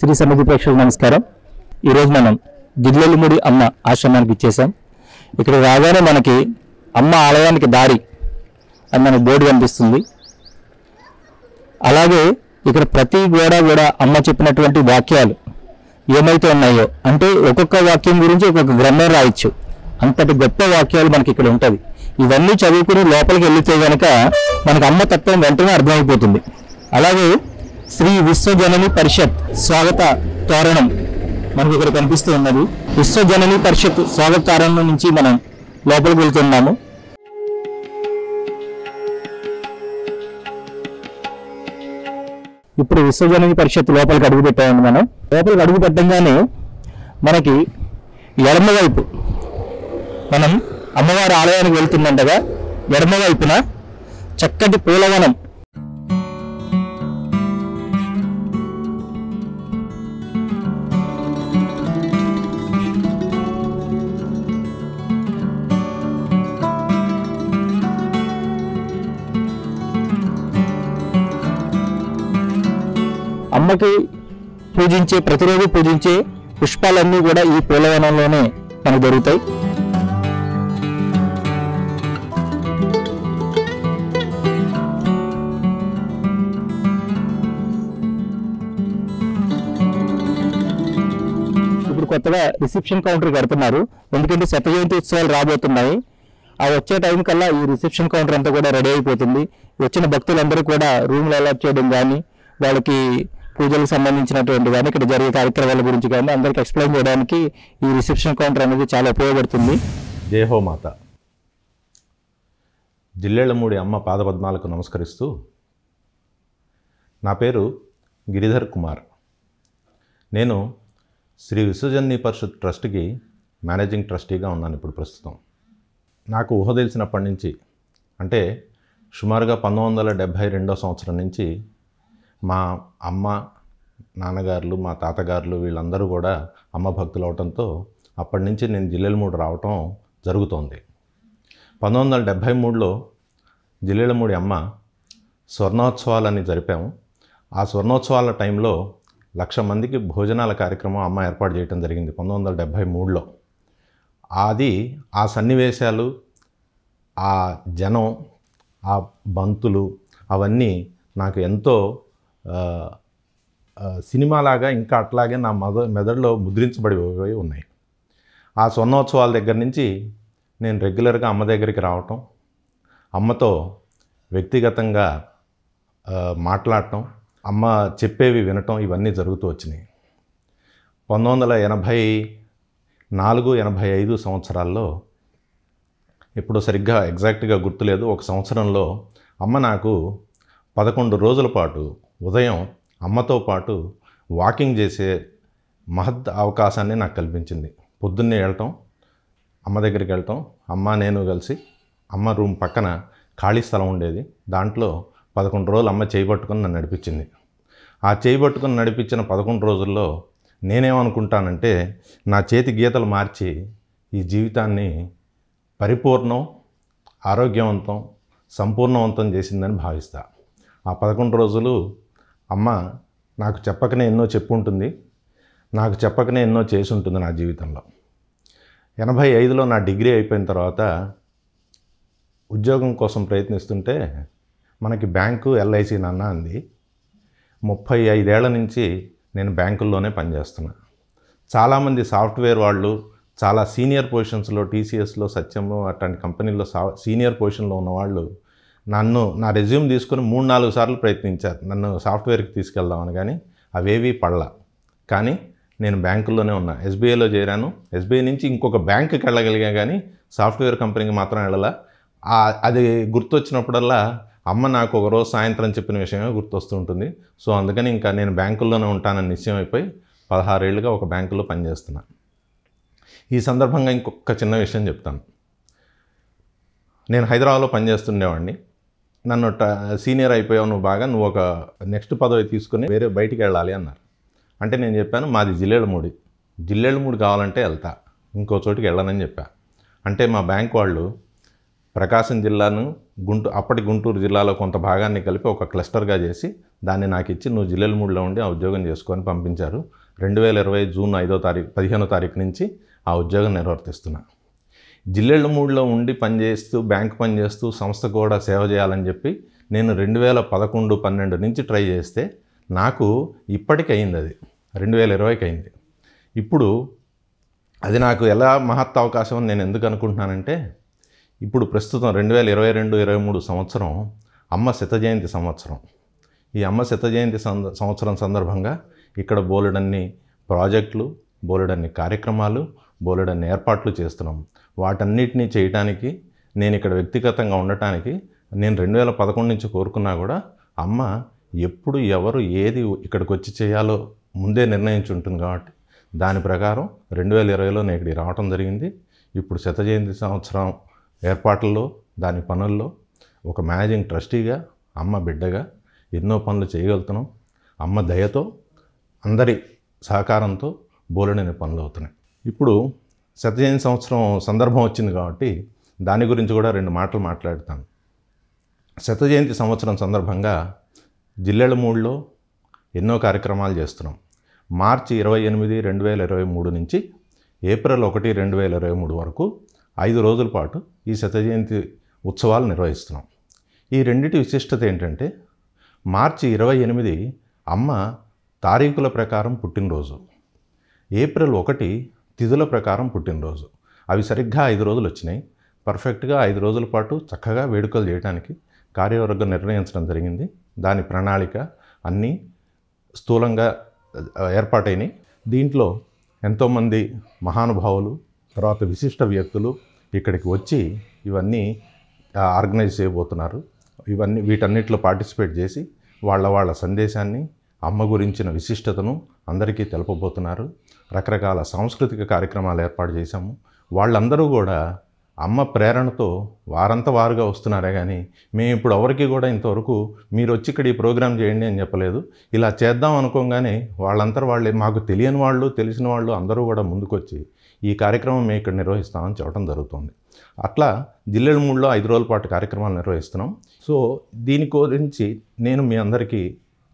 శ్రీ సమితి ప్రేక్షకులకు నమస్కారం ఈరోజు మనం దిగ్లెల్లిముడి అమ్మ ఆశ్రమానికి ఇచ్చేసాం ఇక్కడ రాగానే మనకి అమ్మ ఆలయానికి దారి అని మనకి బోర్డు కనిపిస్తుంది అలాగే ఇక్కడ ప్రతి గోడ కూడా అమ్మ చెప్పినటువంటి వాక్యాలు ఏమైతే ఉన్నాయో అంటే ఒక్కొక్క వాక్యం గురించి ఒక్కొక్క గ్రంథం రాయొచ్చు అంతటి గొప్ప వాక్యాలు మనకి ఇక్కడ ఉంటుంది ఇవన్నీ చదువుకుని లోపలికి వెళ్తే గనక మనకి అమ్మ తత్వం వెంటనే అర్థమైపోతుంది అలాగే శ్రీ విశ్వజనని పరిషత్ స్వాగత తోరణం మనకి ఇక్కడ కనిపిస్తూ ఉన్నది విశ్వజనని పరిషత్ స్వాగత తోరణం నుంచి మనం లోపలికి వెళ్తున్నాము ఇప్పుడు విశ్వజనని పరిషత్ లోపలికి అడుగు పెట్టామండి మనం లోపలికి అడుగు పెట్టంగానే మనకి ఎడమ వైపు మనం అమ్మవారి ఆలయానికి వెళ్తుందంటగా ఎడమ వైపున చక్కటి పూలవనం అమ్మకి పూజించే ప్రతిరోజు పూజించే పుష్పాలన్నీ కూడా ఈ పూలవనంలోనే మనకు దొరుకుతాయి ఇప్పుడు కొత్తగా రిసెప్షన్ కౌంటర్ కడుతున్నారు ఎందుకంటే శత జయంతి ఉత్సవాలు రాబోతున్నాయి ఆ వచ్చే టైం కల్లా ఈ రిసెప్షన్ కౌంటర్ అంతా కూడా రెడీ అయిపోతుంది వచ్చిన భక్తులందరూ కూడా రూమ్లు అలాట్ చేయడం కానీ వాళ్ళకి పూజలకు సంబంధించినటువంటి కానీ ఇక్కడ జరిగే కార్యక్రమాల గురించి కానీ అందరికి ఎక్స్ప్లెయిన్ చేయడానికి ఈ రిసెప్షన్ కౌంటర్ అనేది చాలా ఉపయోగపడుతుంది దేహోమాత జిల్లెళ్ళమూడి అమ్మ పాదపద్మాలకు నమస్కరిస్తూ నా పేరు గిరిధర్ కుమార్ నేను శ్రీ విశ్వజన్ని పరిషత్ ట్రస్ట్కి మేనేజింగ్ ట్రస్టీగా ఉన్నాను ఇప్పుడు ప్రస్తుతం నాకు ఊహ తెలిసినప్పటి నుంచి అంటే సుమారుగా పంతొమ్మిది వందల డెబ్భై రెండో సంవత్సరం నుంచి మా అమ్మ నాన్నగారులు మా తాతగారులు వీళ్ళందరూ కూడా అమ్మ భక్తులు అవటంతో అప్పటి నుంచి నేను జిల్లెలమూడు రావటం జరుగుతోంది పంతొమ్మిది వందల డెబ్భై మూడులో జిల్లెలమూడి అమ్మ స్వర్ణోత్సవాలని జరిపాము ఆ స్వర్ణోత్సవాల టైంలో లక్ష మందికి భోజనాల కార్యక్రమం అమ్మ ఏర్పాటు చేయడం జరిగింది పంతొమ్మిది వందల డెబ్భై మూడులో అది ఆ సన్నివేశాలు ఆ జనం ఆ బంతులు అవన్నీ నాకు ఎంతో ఆ, ఆ, సినిమాలాగా ఇంకా అట్లాగే నా మద మెదడులో ముద్రించబడిపోయి ఉన్నాయి ఆ స్వర్ణోత్సవాల దగ్గర నుంచి నేను రెగ్యులర్గా అమ్మ దగ్గరికి రావటం అమ్మతో వ్యక్తిగతంగా ఆ, మాట్లాడటం అమ్మ చెప్పేవి వినటం ఇవన్నీ జరుగుతూ వచ్చినాయి పంతొమ్మిది వందల ఎనభై నాలుగు ఎనభై ఐదు సంవత్సరాల్లో ఇప్పుడు సరిగ్గా ఎగ్జాక్ట్గా గుర్తులేదు ఒక సంవత్సరంలో అమ్మ నాకు పదకొండు రోజుల పాటు ఉదయం అమ్మతో పాటు వాకింగ్ చేసే మహత్ అవకాశాన్ని నాకు కల్పించింది పొద్దున్నే వెళ్ళటం అమ్మ దగ్గరికి వెళ్ళటం అమ్మ నేను కలిసి అమ్మ రూమ్ పక్కన ఖాళీ స్థలం ఉండేది దాంట్లో పదకొండు రోజులు అమ్మ చేయబట్టుకొని నన్ను నడిపించింది ఆ చేయబట్టుకొని నడిపించిన పదకొండు రోజుల్లో నేనేమనుకుంటానంటే నా చేతి గీతలు మార్చి ఈ జీవితాన్ని పరిపూర్ణం ఆరోగ్యవంతం సంపూర్ణవంతం చేసిందని భావిస్తా ఆ పదకొండు రోజులు అమ్మ నాకు చెప్పకనే ఎన్నో చెప్పుంటుంది నాకు చెప్పకనే ఎన్నో చేసి ఉంటుంది నా జీవితంలో ఎనభై ఐదులో నా డిగ్రీ అయిపోయిన తర్వాత ఉద్యోగం కోసం ప్రయత్నిస్తుంటే మనకి బ్యాంకు ఎల్ఐసి నాన్న అంది ముప్పై ఐదేళ్ల నుంచి నేను బ్యాంకుల్లోనే పనిచేస్తున్నా చాలామంది సాఫ్ట్వేర్ వాళ్ళు చాలా సీనియర్ పొజిషన్స్లో టీసీఎస్లో సత్యంలో అట్లాంటి కంపెనీల్లో సా సీనియర్ పొజిషన్లో ఉన్న వాళ్ళు నన్ను నా రెజ్యూమ్ తీసుకొని మూడు నాలుగు సార్లు ప్రయత్నించారు నన్ను సాఫ్ట్వేర్కి తీసుకెళ్దామని కానీ అవేవి పడలా కానీ నేను బ్యాంకుల్లోనే ఉన్నా ఎస్బీఐలో చేరాను ఎస్బీఐ నుంచి ఇంకొక బ్యాంకుకి వెళ్ళగలిగా కానీ సాఫ్ట్వేర్ కంపెనీకి మాత్రం వెళ్ళాల ఆ- అది గుర్తొచ్చినప్పుడల్లా అమ్మ నాకు ఒక రోజు సాయంత్రం చెప్పిన విషయమే గుర్తొస్తుంటుంది సో అందుకని ఇంకా నేను బ్యాంకుల్లోనే ఉంటానని నిశ్చయం అయిపోయి పదహారేళ్ళుగా ఒక బ్యాంకులో పనిచేస్తున్నా ఈ సందర్భంగా ఇంకొక చిన్న విషయం చెప్తాను నేను హైదరాబాద్లో పనిచేస్తుండేవాడిని నన్ను ట- సీనియర్ అయిపోయావు నువ్వు బాగా నువ్వు ఒక నెక్స్ట్ పదవి తీసుకుని వేరే బయటికి వెళ్ళాలి అన్నారు అంటే నేను చెప్పాను మాది జిల్లేళ్ళమూడి జిల్లేళ్ళమూడి కావాలంటే వెళ్తా ఇంకో చోటికి వెళ్ళనని చెప్పా అంటే మా బ్యాంక్ వాళ్ళు ప్రకాశం జిల్లాను గుంటూ అప్పటి గుంటూరు జిల్లాలో కొంత భాగాన్ని కలిపి ఒక క్లస్టర్గా చేసి దాన్ని నాకు ఇచ్చి నువ్వు జిల్లెలమూడిలో ఉండి ఆ ఉద్యోగం చేసుకొని పంపించారు రెండు వేల ఇరవై జూన్ ఐదో తారీఖు పదిహేనో తారీఖు నుంచి ఆ ఉద్యోగం నిర్వర్తిస్తున్నా జిల్లెళ్ళమూడిలో ఉండి పనిచేస్తూ బ్యాంక్ పనిచేస్తూ సంస్థకు కూడా సేవ చేయాలని చెప్పి నేను రెండు వేల పదకొండు పన్నెండు నుంచి ట్రై చేస్తే నాకు ఇప్పటికి అయింది అది రెండు వేల ఇరవైకి అయింది ఇప్పుడు అది నాకు ఎలా మహత్త అవకాశం అని నేను ఎందుకు అనుకుంటున్నానంటే ఇప్పుడు ప్రస్తుతం రెండు వేల ఇరవై రెండు ఇరవై మూడు సంవత్సరం అమ్మ శత జయంతి సంవత్సరం ఈ అమ్మ శత జయంతి సంద- సంవత్సరం సందర్భంగా ఇక్కడ బోలెడన్ని ప్రాజెక్టులు బోలెడన్ని కార్యక్రమాలు బోలెడన్ని ఏర్పాట్లు చేస్తున్నాం వాటన్నిటినీ చేయటానికి నేను ఇక్కడ వ్యక్తిగతంగా ఉండటానికి నేను రెండు వేల పదకొండు నుంచి కోరుకున్నా కూడా అమ్మ ఎప్పుడు ఎవరు ఏది ఇక్కడికి వచ్చి చేయాలో ముందే నిర్ణయించి ఉంటుంది కాబట్టి దాని ప్రకారం రెండు వేల ఇరవైలో నేను ఇక్కడికి రావటం జరిగింది ఇప్పుడు శత జయంతి సంవత్సరం ఏర్పాట్లలో దాని పనుల్లో ఒక మేనేజింగ్ ట్రస్టీగా అమ్మ బిడ్డగా ఎన్నో పనులు చేయగలుగుతున్నాం అమ్మ దయతో అందరి సహకారంతో బోలెడని పనులు అవుతున్నాయి ఇప్పుడు శత జయంతి సంవత్సరం సందర్భం వచ్చింది కాబట్టి దాని గురించి కూడా రెండు మాటలు మాట్లాడతాను శత జయంతి సంవత్సరం సందర్భంగా జిల్లెళ్ళమూడిలో ఎన్నో కార్యక్రమాలు చేస్తున్నాం మార్చి ఇరవై ఎనిమిది రెండు వేల ఇరవై మూడు నుంచి ఏప్రిల్ ఒకటి రెండు వేల ఇరవై మూడు వరకు ఐదు రోజుల పాటు ఈ శత జయంతి ఉత్సవాలు నిర్వహిస్తున్నాం ఈ రెండిటి విశిష్టత ఏంటంటే మార్చి ఇరవై ఎనిమిది అమ్మ తారీఖుల ప్రకారం పుట్టినరోజు ఏప్రిల్ ఒకటి తిథుల ప్రకారం పుట్టినరోజు అవి సరిగ్గా ఐదు రోజులు వచ్చినాయి పర్ఫెక్ట్గా ఐదు రోజుల పాటు చక్కగా వేడుకలు చేయడానికి కార్యవర్గం నిర్ణయించడం జరిగింది దాని ప్రణాళిక అన్నీ స్థూలంగా ఆ, ఏర్పాటైనాయి దీంట్లో ఎంతోమంది మహానుభావులు తర్వాత విశిష్ట వ్యక్తులు ఇక్కడికి వచ్చి ఇవన్నీ ఆ, ఆర్గనైజ్ చేయబోతున్నారు ఇవన్నీ వీటన్నిటిలో పార్టిసిపేట్ చేసి వాళ్ళ వాళ్ళ సందేశాన్ని అమ్మ గురించిన విశిష్టతను అందరికీ తెలపబోతున్నారు రకరకాల సాంస్కృతిక కార్యక్రమాలు ఏర్పాటు చేశాము వాళ్ళందరూ కూడా అమ్మ ప్రేరణతో వారంతా వారుగా వస్తున్నారే కానీ మేము ఇప్పుడు ఎవరికి కూడా ఇంతవరకు మీరు వచ్చి ఇక్కడ ఈ ప్రోగ్రామ్ చేయండి అని చెప్పలేదు ఇలా చేద్దాం అనుకోగానే వాళ్ళంతా వాళ్ళే మాకు తెలియని వాళ్ళు తెలిసిన వాళ్ళు అందరూ కూడా ముందుకొచ్చి ఈ కార్యక్రమం మేము ఇక్కడ నిర్వహిస్తామని చెప్పడం జరుగుతుంది అట్లా జిల్లెలమూడిలో ఐదు రోజుల పాటు కార్యక్రమాలు నిర్వహిస్తున్నాం సో దీని గురించి నేను మీ అందరికీ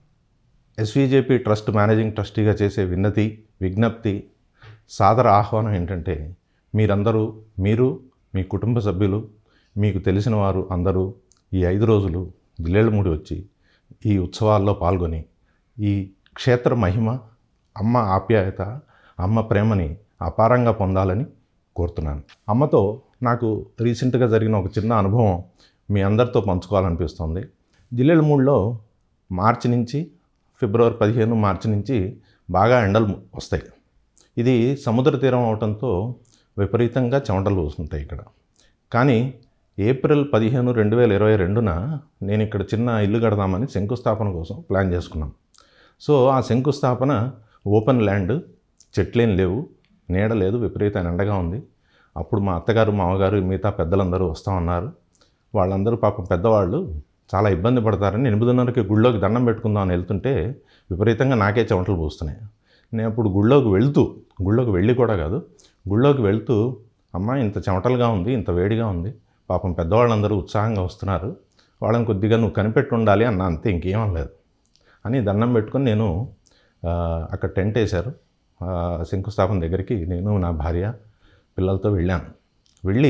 ఎస్విజేపీ ట్రస్ట్ మేనేజింగ్ ట్రస్టీగా చేసే విన్నతి విజ్ఞప్తి సాదర ఆహ్వానం ఏంటంటే మీరందరూ మీరు మీ కుటుంబ సభ్యులు మీకు తెలిసిన వారు అందరూ ఈ ఐదు రోజులు జిల్లేళ్ళమూడి వచ్చి ఈ ఉత్సవాల్లో పాల్గొని ఈ క్షేత్ర మహిమ అమ్మ ఆప్యాయత అమ్మ ప్రేమని అపారంగా పొందాలని కోరుతున్నాను అమ్మతో నాకు రీసెంట్గా జరిగిన ఒక చిన్న అనుభవం మీ అందరితో పంచుకోవాలనిపిస్తుంది జిల్లెలమూడిలో మార్చి నుంచి ఫిబ్రవరి పదిహేను మార్చి నుంచి బాగా ఎండలు వస్తాయి ఇది సముద్ర తీరం అవడంతో విపరీతంగా చెమటలు వస్తుంటాయి ఇక్కడ కానీ ఏప్రిల్ పదిహేను రెండు వేల ఇరవై రెండున నేను ఇక్కడ చిన్న ఇల్లు కడదామని శంకుస్థాపన కోసం ప్లాన్ చేసుకున్నాం సో ఆ శంకుస్థాపన ఓపెన్ ల్యాండ్ చెట్లేం లేవు నీడ లేదు విపరీతమైన ఎండగా ఉంది అప్పుడు మా అత్తగారు మామగారు మిగతా పెద్దలందరూ వస్తామన్నారు వాళ్ళందరూ పాపం పెద్దవాళ్ళు చాలా ఇబ్బంది పడతారని ఎనిమిదిన్నరకి గుళ్ళోకి దండం పెట్టుకుందాం అని వెళ్తుంటే విపరీతంగా నాకే చెమటలు పోస్తున్నాయి నేను అప్పుడు గుళ్ళోకి వెళ్తూ గుళ్ళోకి వెళ్ళి కూడా కాదు గుళ్ళోకి వెళ్తూ అమ్మ ఇంత చెమటలుగా ఉంది ఇంత వేడిగా ఉంది పాపం పెద్దవాళ్ళందరూ ఉత్సాహంగా వస్తున్నారు వాళ్ళని కొద్దిగా నువ్వు కనిపెట్టి ఉండాలి అన్న అంతే ఇంకేం లేదు అని దండం పెట్టుకొని నేను ఆ, అక్కడ టెంట్ వేశారు ఆ, శంకుస్థాపన దగ్గరికి నేను నా భార్య పిల్లలతో వెళ్ళాను వెళ్ళి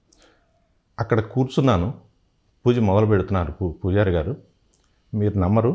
అక్కడ కూర్చున్నాను పూజ మొదలు పెడుతున్నారు పూ పూజారి గారు మీరు నమ్మరు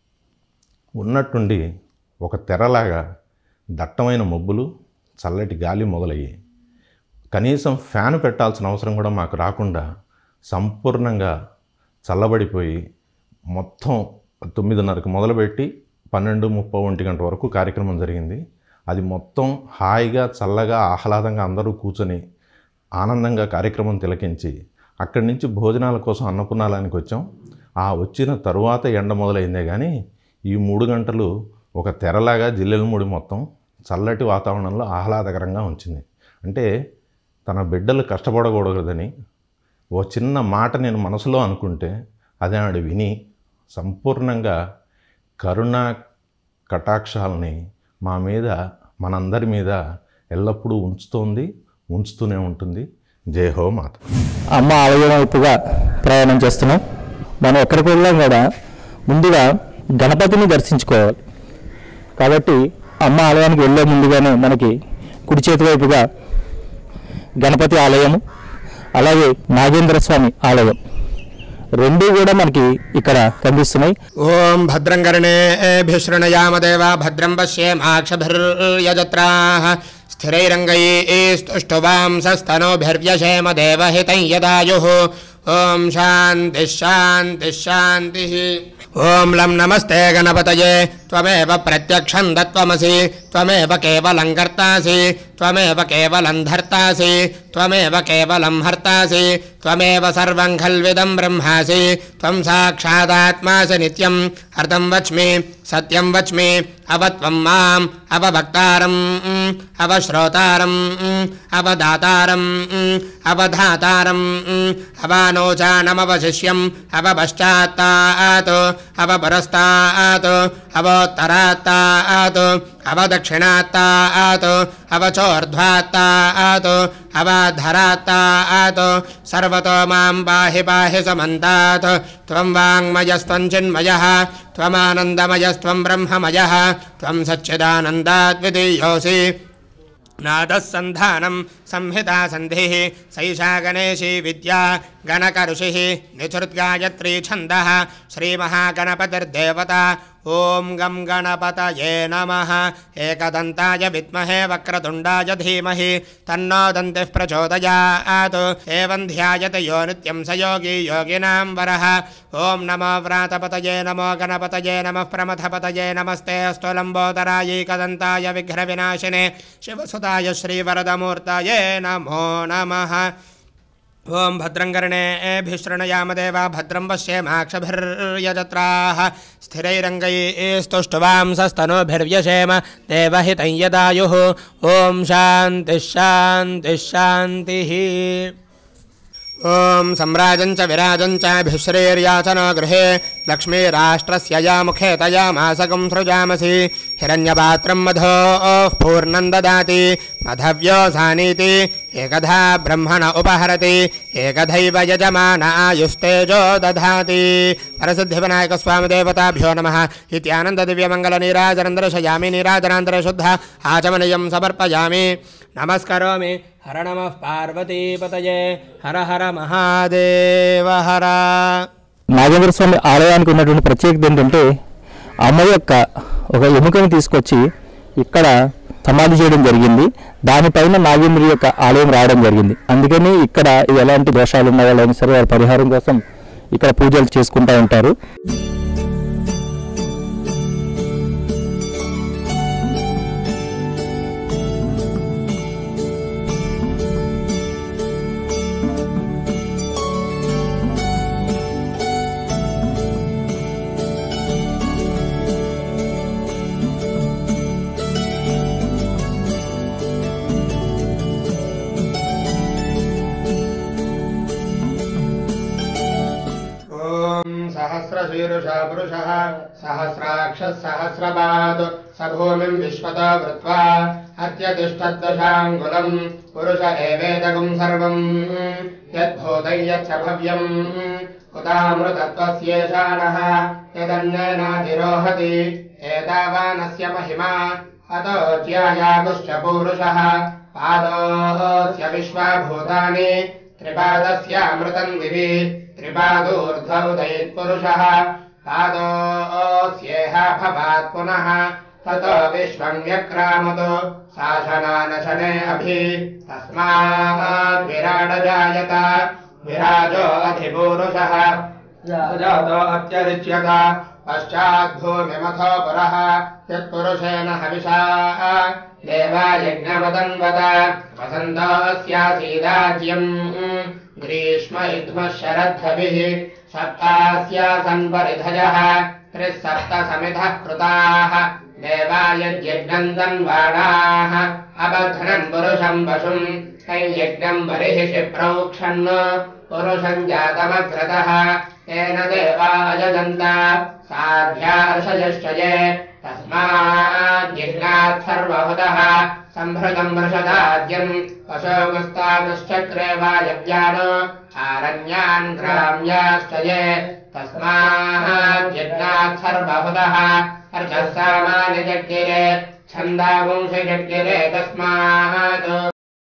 ఉన్నట్టుండి ఒక తెరలాగా దట్టమైన మబ్బులు చల్లటి గాలి మొదలయ్యాయి కనీసం ఫ్యాన్ పెట్టాల్సిన అవసరం కూడా మాకు రాకుండా సంపూర్ణంగా చల్లబడిపోయి మొత్తం తొమ్మిదిన్నరకు మొదలుపెట్టి పన్నెండు ముప్పై ఒంటి గంట వరకు కార్యక్రమం జరిగింది అది మొత్తం హాయిగా చల్లగా ఆహ్లాదంగా అందరూ కూర్చొని ఆనందంగా కార్యక్రమం తిలకించి అక్కడి నుంచి భోజనాల కోసం అన్నపూర్ణాలయానికి వచ్చాం ఆ వచ్చిన తరువాత ఎండ మొదలైందే కానీ ఈ మూడు గంటలు ఒక తెరలాగా జిల్లెలమూడి మొత్తం చల్లటి వాతావరణంలో ఆహ్లాదకరంగా ఉంచింది అంటే తన బిడ్డలు కష్టపడకూడదని ఓ చిన్న మాట నేను మనసులో అనుకుంటే అదే ఆవిడ విని సంపూర్ణంగా కరుణ కటాక్షాలని మా మీద మనందరి మీద ఎల్లప్పుడూ ఉంచుతోంది ఉంచుతూనే ఉంటుంది జై హో మాత అమ్మ ఆలయం వైపుగా ప్రయాణం చేస్తున్నాం మనం ఎక్కడికి వెళ్ళాం కూడా ముందుగా గణపతిని దర్శించుకోవాలి కాబట్టి అమ్మ ఆలయానికి వెళ్ళే ముందుగానే మనకి కుడి చేతి వైపుగా గణపతి ఆలయము అలాగే నాగేంద్ర స్వామి ఆలయం రెండు కూడా మనకి ఇక్కడ కనిపిస్తున్నాయి ఓం భద్రం కర్ణేభిశృణయామదేవ భద్రం పశ్యేమాక్షభిర్యజత్రాः स्थिरैरङ्गैस्तुष्टुवांसस्तनोभिर्व्यशेम देवहितं यदायुः ॐ शान्तिः शान्तिः शान्तिः ॐ लं नमस्ते गणपतये त्वमेव प्रत्यक्षं दत्वमसि त्वमेव केवलं कर्तासि त्वमेव केवलं धर्तासि त्वमेव केवलं हर्तासि त्वमेव सर्वं खल्विदं ब्रह्मासि त्वं साक्षादात्मासि नित्यं हर्तं वच्मि सत्यं वच्मि अवत्वं माम् अवभक्तारम् अवश्रोतारम् अवदातारम् अवधातारम् अवानोचानमवशिष्यम् अवपश्चात्तात् अवपरस्तात् अवोत्तरात्तात् अवदक्षिणात्तात् अवचोर्ध्वात्तात् अवाधरात्तात् सर्वतो मां पाहि पाहि समन्तात् त्वं वाङ्मयस्त्वं चिन्मयः त्वमानन्दमयस्त्वं ब्रह्ममयः त्वं सच्चिदानन्दाद्वितीयोऽसि नादः सन्धानं संहिता सन्धिः सैषा गणेशी विद्या गणकऋषिः निसृद्गायत्री छन्दः श्रीमहागणपतिर्देवता ॐ गं गणपतये नमः एकदन्ताय विद्महे वक्रतुण्डाय धीमहि तन्नो दन्तिः प्रचोदयात् एवं ध्यायते यो नित्यं स योगी योगिनां वरः ॐ नमो व्रातपतये नमो गणपतये नमः प्रमथपतये नमस्ते अस्तु लम्बोदरायैकदन्ताय विघ्नविनाशिने शिवसुताय श्रीवरदमूर्तये नमो नमः ॐ भद्रं कर्णेभिशृणयामदेव भद्रं पश्येमाक्षभिर्यजत्राः स्थिरैरङ्गैस्तुष्टुवांसस्तनोभिर्व्यशेम देवहितं यदायुः ॐ शान्तिः शान्तिः शान्तिः ॐ सम्राजं च विराजं च भिश्रेर्याचनो गृहे लक्ष्मीराष्ट्रस्य या मुखे तया मासकं सृजामसि हिरण्यपात्रं मधोः पूर्णं ददाति मधव्योऽसानीति एकधा ब्रह्मण उपहरति एकधैव यजमान आयुस्तेजो दधाति परसिद्धिविनायकस्वामिदेवताभ्यो नमः इत्यानन्ददिव्यमङ्गलनीराजनं दर्शयामि नीराजनान्तरशुद्ध आचमनीयं समर्पयामि नमस्करोमि हर नमः पार्वतीपतये हर हर महादेव हर నాగేంద్ర స్వామి ఆలయానికి ఉన్నటువంటి ప్రత్యేకత ఏంటంటే అమ్మ యొక్క ఒక ఎముకని తీసుకొచ్చి ఇక్కడ సమాధి చేయడం జరిగింది దానిపైన నాగేంద్రి యొక్క ఆలయం రావడం జరిగింది అందుకని ఇక్కడ ఎలాంటి దోషాలు ఉన్న వాళ్ళైనా సరే వారి పరిహారం కోసం ఇక్కడ పూజలు చేసుకుంటూ ఉంటారు ॐ सहस्रशीर्षः पुरुषः सहस्राक्षः सहस्रपात् स भूमिं विश्वतो वृत्वा अत्यतिष्ठद्दशाङ्गुलम् पुरुष एवेदकम् सर्वम् यद्भूतं यच्च भव्यम् उदामृतत्वस्येषाणः यदन्नेनातिरोहति एतावानस्य महिमा अतो ज्यायागुश्च पूरुषः पादोऽस्य विश्वाभूतानि त्रिपादस्यामृतम् दिवि त्रिपादोर्ध्वौदयत्पुरुषः पादोऽस्येह भवात् पुनः ततो विश्वम् व्यक्रामतो शासनानशने अभि तस्मात् विराडजायत विराजो अधिपूरुषः जातो अत्यरिच्यत पश्चाद्भूमिमथो पुरः यत्पुरुषेण हविषा देवायज्ञमदन्वत वसन्तोऽस्यासीदाज्यम् ग्रीष्म इद्मः शरद्धभिः सप्तास्यासन्परिधयः त्रिः सप्त समिधः कृताः देवायज्ञम् तन्वाणाः अबध्नन् पुरुषम् पशुम् तैयज्ञम् बर्हिषि प्रौक्षन् पुरुषम् जातमग्रतः तेन देवा अजगन्त साध्यार्षयश्चये तस्माद्यज्ञात् सर्वहुतः सम्भृतम् वृषदाद्यम् पशोगस्तादुश्चक्रे वायव्यानो आरण्यान् ग्राम्याश्च ये तस्माज्जज्ञात् सर्वहुतः अर्चः सामान्यजज्ञिरे छन्दावंशजज्ञिरे तस्मात्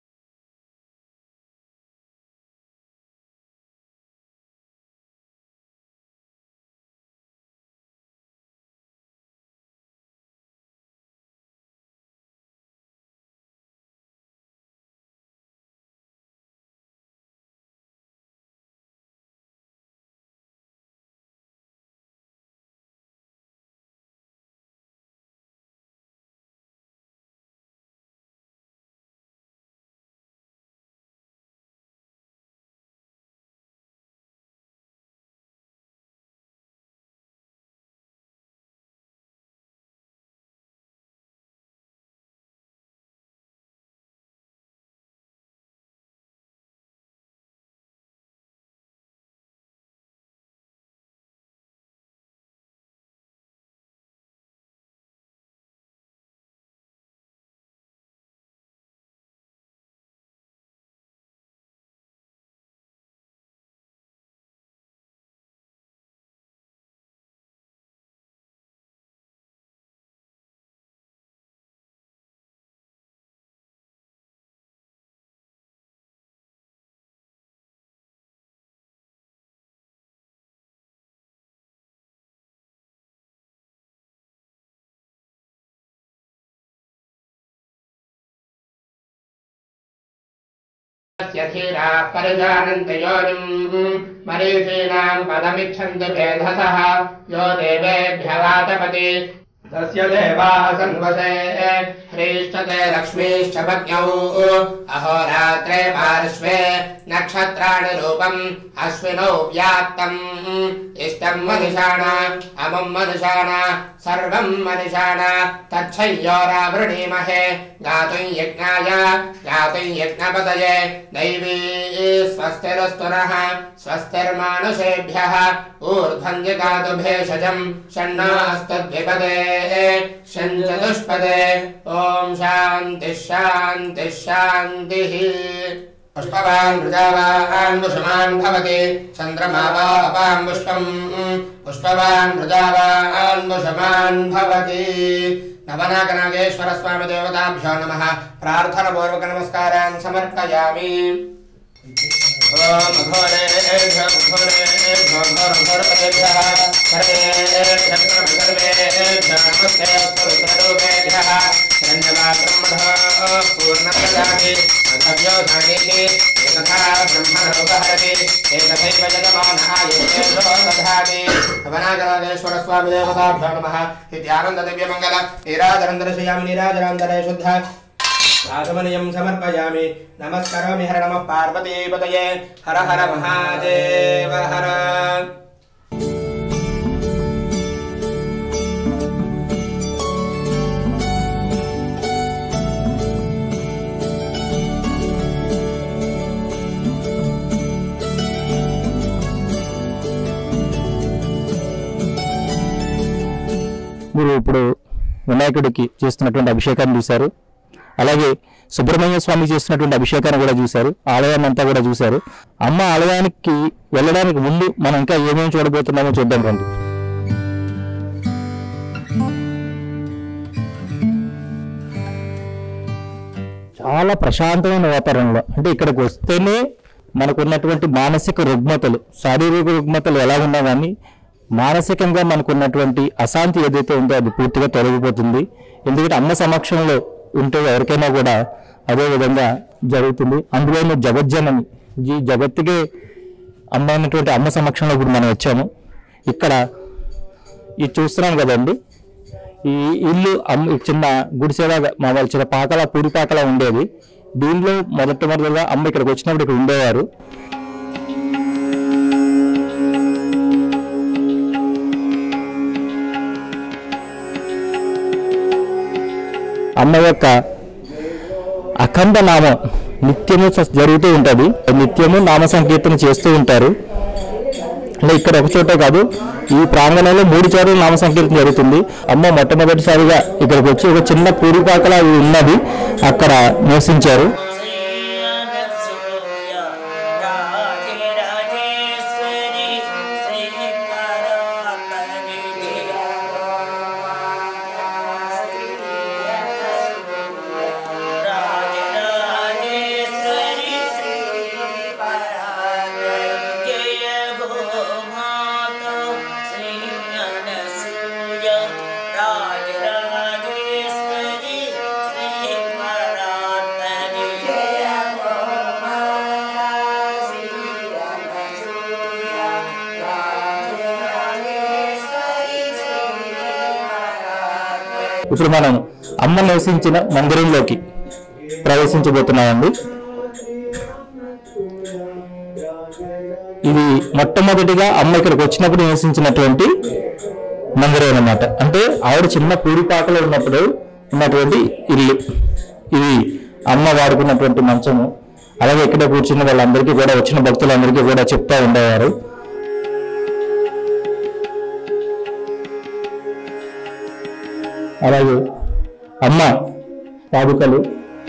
ధీరా పరిజానంత యోనిం మరీషీణాం పదమిచ్చంతి భేదసః యో దేవేభ్య వాచపతి తస్య దేవాः సన్వసే హ్రీష్టతే లక్ష్మీశ్చ పజ్ఞౌ అహోరాత్రే పార్శ్వే నక్షత్రాణి రూపం అశ్వినౌ వ్యాప్తం ఇష్టం మనిషాణ అమం మనిషాణ సర్వం మనిషాణ తచ్చయ్యోరావృణీమహే గాతుం యజ్ఞాయ గాతుం యజ్ఞపతయే దైవీ స్వస్తిరస్తు నః స్వస్తిర్మానుషేభ్యः ఊర్ధ్వం జగాతు భేషజం షण्णास्तद्विपदे షण्चतुष्पदे ॐ शान्तिः शान्तिः शान्तिः पुष्पवान् प्रजावान् पुष्पमान् भवति चन्द्रमा वा अपां पुष्पम् पुष्पवान् प्रजावान् पुष्पमान् भवति नवनागनागेश्वर स्वामी देवताभ्यो नमः प्रार्थनपूर्वक नमस्कारान् समर्पयामि ॐ घोरेभ्यो घोरेभ्यो घोरघोरपदेभ्यः सर्वेभ्यः सर्वेभ्यो नमस्ते रुद्ररूपेभ्यः धन्यवाद्ब्रह्मणः पूर्णप्रदाति मधव्यो धानीति एकथा ब्रह्मणोपहरति एकथैव यजमानः येषो दधाति भवनागराजेश्वर स्वामी देवताभ्यो नमः इत्यानन्ददिव्यमङ्गल नीराजरन्दर्शयामि नीराजरान्तरे शुद्ध आगमनीयं समर्पयामि नमस्करोमि हर नमः पार्वतीपतये हर हर महादेव हर మీరు ఇప్పుడు వినాయకుడికి చేస్తున్నటువంటి అభిషేకాన్ని చూశారు అలాగే సుబ్రహ్మణ్య స్వామి చేస్తున్నటువంటి అభిషేకాన్ని కూడా చూశారు ఆలయాన్ని అంతా కూడా చూశారు అమ్మ ఆలయానికి వెళ్ళడానికి ముందు మనం ఇంకా ఏమేమి చూడబోతున్నామో చూద్దాం రండి చాలా ప్రశాంతమైన వాతావరణంలో అంటే ఇక్కడికి వస్తేనే మనకున్నటువంటి మానసిక రుగ్మతలు శారీరక రుగ్మతలు ఎలా ఉన్నా కానీ మానసికంగా మనకున్నటువంటి అశాంతి ఏదైతే ఉందో అది పూర్తిగా తొలగిపోతుంది ఎందుకంటే అమ్మ సమక్షంలో ఉంటే ఎవరికైనా కూడా అదే విధంగా జరుగుతుంది అందులోనూ జగజ్జనని ఈ జగత్తుకే అమ్మ అయినటువంటి అమ్మ సమక్షంలో ఇప్పుడు మనం వచ్చాము ఇక్కడ ఇది చూస్తున్నాం కదండి ఈ ఇల్లు అమ్మ ఈ చిన్న గుడిసెలాగా మా వాళ్ళ చిన్న పాకల పూడి పాకలా ఉండేది దీనిలో మొదటమొదటిగా అమ్మ ఇక్కడికి వచ్చినప్పుడు ఇక్కడ ఉండేవారు అమ్మ యొక్క అఖండ నామం నిత్యము స- జరుగుతూ ఉంటుంది నిత్యము నామ సంకీర్తన చేస్తూ ఉంటారు అంటే ఇక్కడ ఒక చోటే కాదు ఈ ప్రాంగణంలో మూడు చోట్ల నామ సంకీర్తన జరుగుతుంది అమ్మ మొట్టమొదటిసారిగా ఇక్కడికి వచ్చి ఒక చిన్న పూరిపాకల ఉన్నది అక్కడ నివసించారు రాజరాజేశ్వరి శ్రీ పరాత్మని జయ ఇప్పుడు మనం అమ్మ నివసించిన మందిరంలోకి ప్రవేశించబోతున్నామండి ఇది మొట్టమొదటిగా అమ్మ ఇక్కడికి వచ్చినప్పుడు నివసించినటువంటి మందిరం అన్నమాట అంటే ఆవిడ చిన్న పూరిపాకలో ఉన్నప్పుడు ఉన్నటువంటి ఇల్లు ఇది అమ్మ వాడుకున్నటువంటి మంచము అలాగే ఇక్కడ కూర్చున్న వాళ్ళందరికీ కూడా వచ్చిన భక్తులందరికీ కూడా చెప్తా ఉండేవారు అలాగే అమ్మ పాదుకలు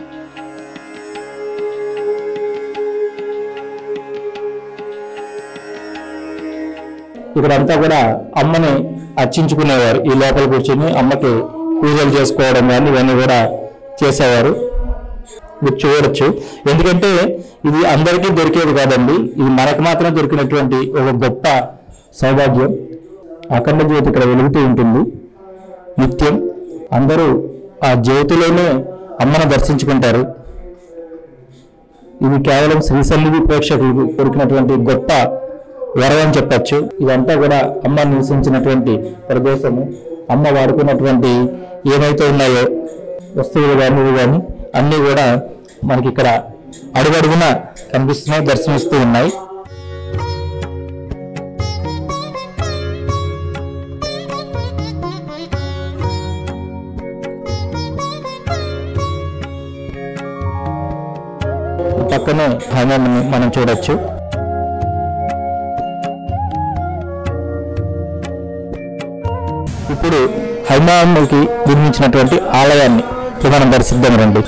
ఇక్కడంతా కూడా అమ్మని అర్చించుకునేవారు ఈ లోపల కూర్చొని అమ్మకి పూజలు చేసుకోవడం కానీ ఇవన్నీ కూడా చేసేవారు మీరు చూడొచ్చు ఎందుకంటే ఇది అందరికీ దొరికేది కాదండి ఇది మనకు మాత్రం దొరికినటువంటి ఒక గొప్ప సౌభాగ్యం అఖండ జ్యోతి ఇక్కడ వెలుగుతూ ఉంటుంది నిత్యం అందరూ ఆ జ్యోతిలోనే అమ్మను దర్శించుకుంటారు ఇది కేవలం శ్రీ సన్నిధి ప్రేక్షకులకు కొరికినటువంటి గొప్ప వరం అని చెప్పచ్చు ఇదంతా కూడా అమ్మ నివసించినటువంటి ప్రదేశము అమ్మ వాడుకున్నటువంటి ఏమైతే ఉన్నాయో వస్తువులు కానీ ఇవి కానీ అన్నీ కూడా మనకి ఇక్కడ అడుగడుగున కనిపిస్తున్నాయి దర్శనమిస్తూ ఉన్నాయి పక్కనే హనుమాన్ని మనం చూడొచ్చు ఇప్పుడు హైమాముకి నిర్మించినటువంటి ఆలయాన్ని ఇప్పుడు మనం దర్శిద్దాం రండి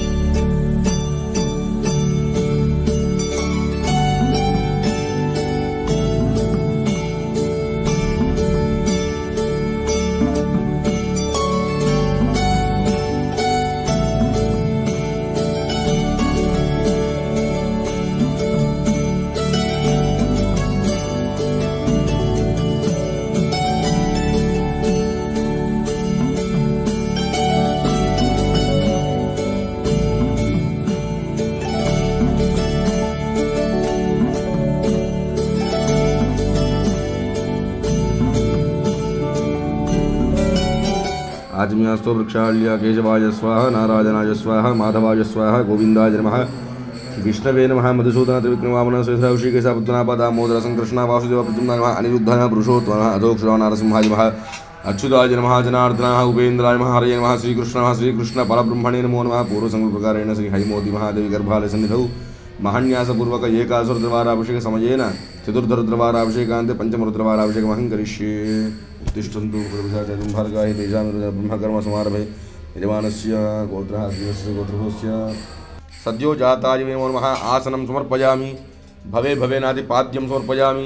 आजम्यास्तो वृक्षाल्या केशवाय स्वाहा नारायणाय स्वाहा माधवाय स्वाहा गोविन्दाय नमः विष्णवे नमः मधुसूदन त्रिविक्रमवामन श्रीधौषिकेशपुत्रनापदामोदर संकृष्ण वासुदेव प्रद्युम्न नमः अनिरुद्धाय पुरुषोत्तमः अधोक्षरा नारसिंहाय नमः अच्युताय नमः जनार्दनाः उपेन्द्राय नमः हरये नमः श्रीकृष्ण नमः श्रीकृष्ण परब्रह्मणे नमो नमः पूर्वसङ्कल्पकारेण श्री हरिमोदि महादेवी गर्भालय सन्निधौ महान्यासपूर्वक एकासुरद्रवाराभिषेकसमयेन चतुर्धरुद्रवाराभिषेकान्ते पञ्चमरुद्रवाराभिषेकमहं करिष्ये उत्तिष्ठन्तु प्रभुजाचरिं भार्गाहि तेषां ब्रह्मकर्मसमारभे यजमानस्य गोत्रः अग्निवस्य गोत्रभोस्य सद्यो जाताय मे नमः आसनं समर्पयामि भवे भवेनादिपाद्यं समर्पयामि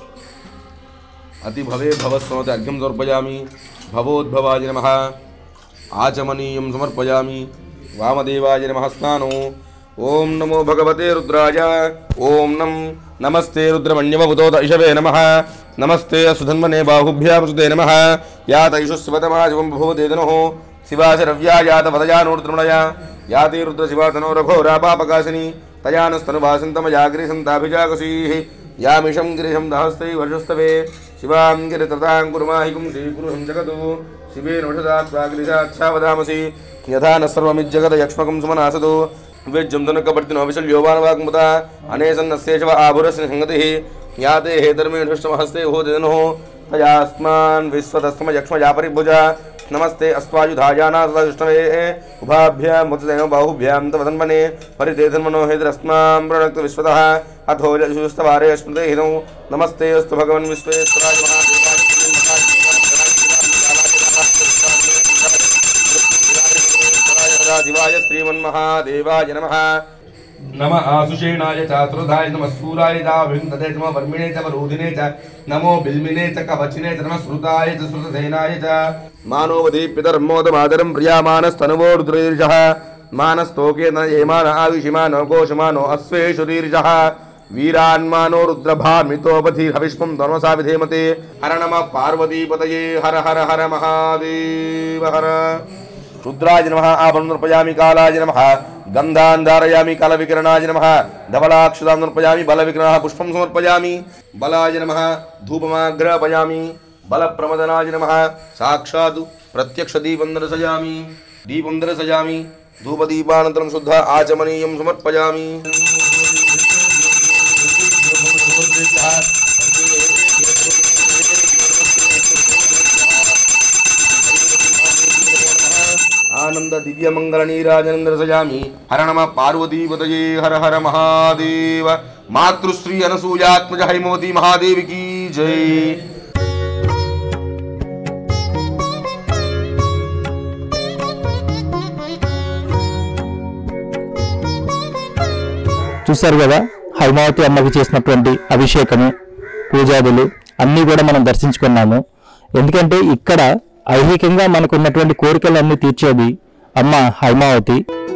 अति भवे भवस्वनते अर्घ्यं समर्पयामि भवोद्भवाय नमः आचमनीयं समर्पयामि वामदेवाय नमः स्नानो ॐ नमो भगवते रुद्राय ॐ नं नमस्ते रुद्रमण्यमभूतोत इषवे नमः नमस्ते सुधन्वने बाहुभ्यां सुते नमः या तैषु शिवतमाशिवं भूते धनुः शिवाशरव्या यातवदयानोर्द्रमणया याति रुद्रशिवातनो रघोरापापकाशिनी तया नस्तनुभासन्तमजाग्रिसन्ताभिजाकुशीः यामिषं गिरिशं दहस्तै वर्षस्तवे शिवां गिरित्रतां कुर्माहिकुं श्रीकुरुहं जगतो शिवेन वषदात्वाग्निशाच्छावदामसि यथा न सर्वमिज्जगदयक्ष्मकं सुमनासतो विज्जं धनुकपर्तिनो विशल्योवानवाग्मुत अनेसन्नस्येषव आभुरस्य संगतिः याते हेतर्मेणुष्टमहस्ते हो जनुः तयास्मान् विश्वतस्तमयक्ष्मया परिभुजा नमस्ते अस्वायुधायाना सदा विष्णवे उभाभ्यां मुतदेव बाहुभ्यां तव तन्मने परितेधन्मनो हेतरस्मां प्रणक्त विश्वतः अथो यशुस्तवारे स्मृते हिनौ नमस्ते अस्तु भगवन् विश्वेश्वराय महादेवाय शिवाय श्रीमन्महादेवाय नमः नम आसुषेणाय च श्रोधाय नमः सूराय च विन्दते च नमः वर्मिणे च वरोधिने च नमो बिल्मिने च कवचिने च नमः श्रुताय च श्रुतसेनाय च मानोवधि पितर्मोदमादरं प्रियामानस्तनुवो रुद्रैर्षः मानस्तोके न येमान आविषिमानो कोशमानो अश्वेषुरीर्षः वीरान्मानो रुद्रभामितोपधिर्हविष्मं धर्मसा विधेमते हर नमः पार्वतीपतये हर हर हर महादेव हर रुद्राय नमः आभरणं नर्पयामि कालाय नमः गन्धान् धारयामि कालविकिरणाय नमः धवलाक्षदां नर्पयामि बलविकिरणाः पुष्पं समर्पयामि बलाय नमः धूपमाग्रापयामि बलप्रमदनाय नमः साक्षात् प्रत्यक्षदीपं दर्शयामि दीपं दर्शयामि धूपदीपानन्तरं शुद्ध आचमनीयं समर्पयामि ఆనంద దివ్య మంగళ నీరాజనం దర్శయామి హర నమ పార్వతీపతయే హర హర మహాదేవ మాతృశ్రీ అనసూయాత్మజ హైమవతి మహాదేవికి జై చూశారు కదా హైమావతి అమ్మకి చేసినటువంటి అభిషేకము పూజాదులు అన్నీ కూడా మనం దర్శించుకున్నాము ఎందుకంటే ఇక్కడ ఐహికంగా మనకు ఉన్నటువంటి కోరికలన్నీ తీర్చేది అమ్మ హైమావతి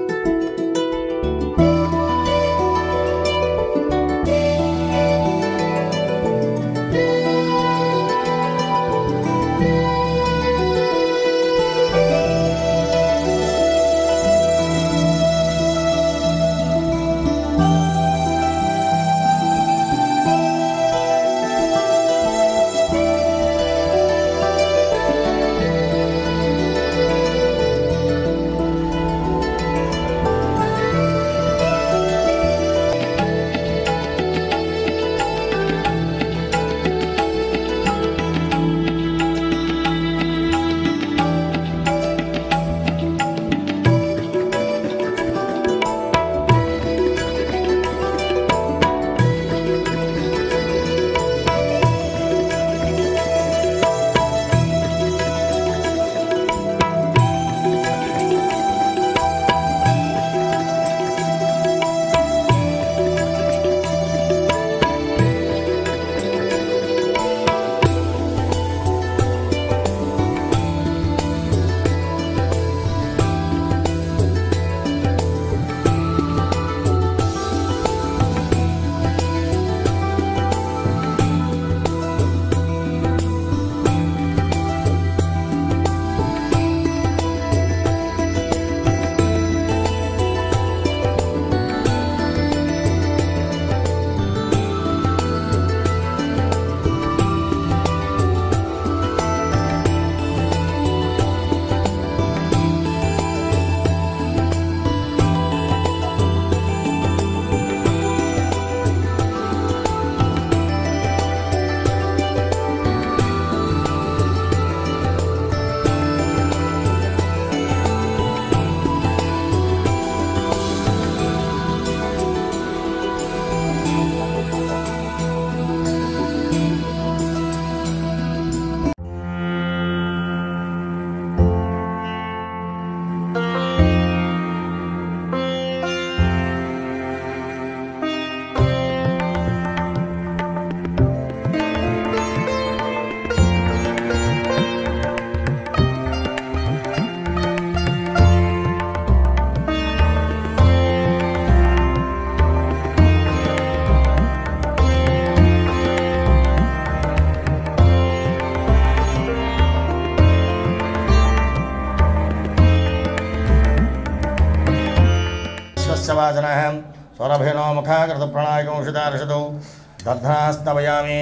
स्वस्यवाचनः स्वरभेनो मुखाकृतप्रणायकंशितार्षतौ दध्नास्तवयामि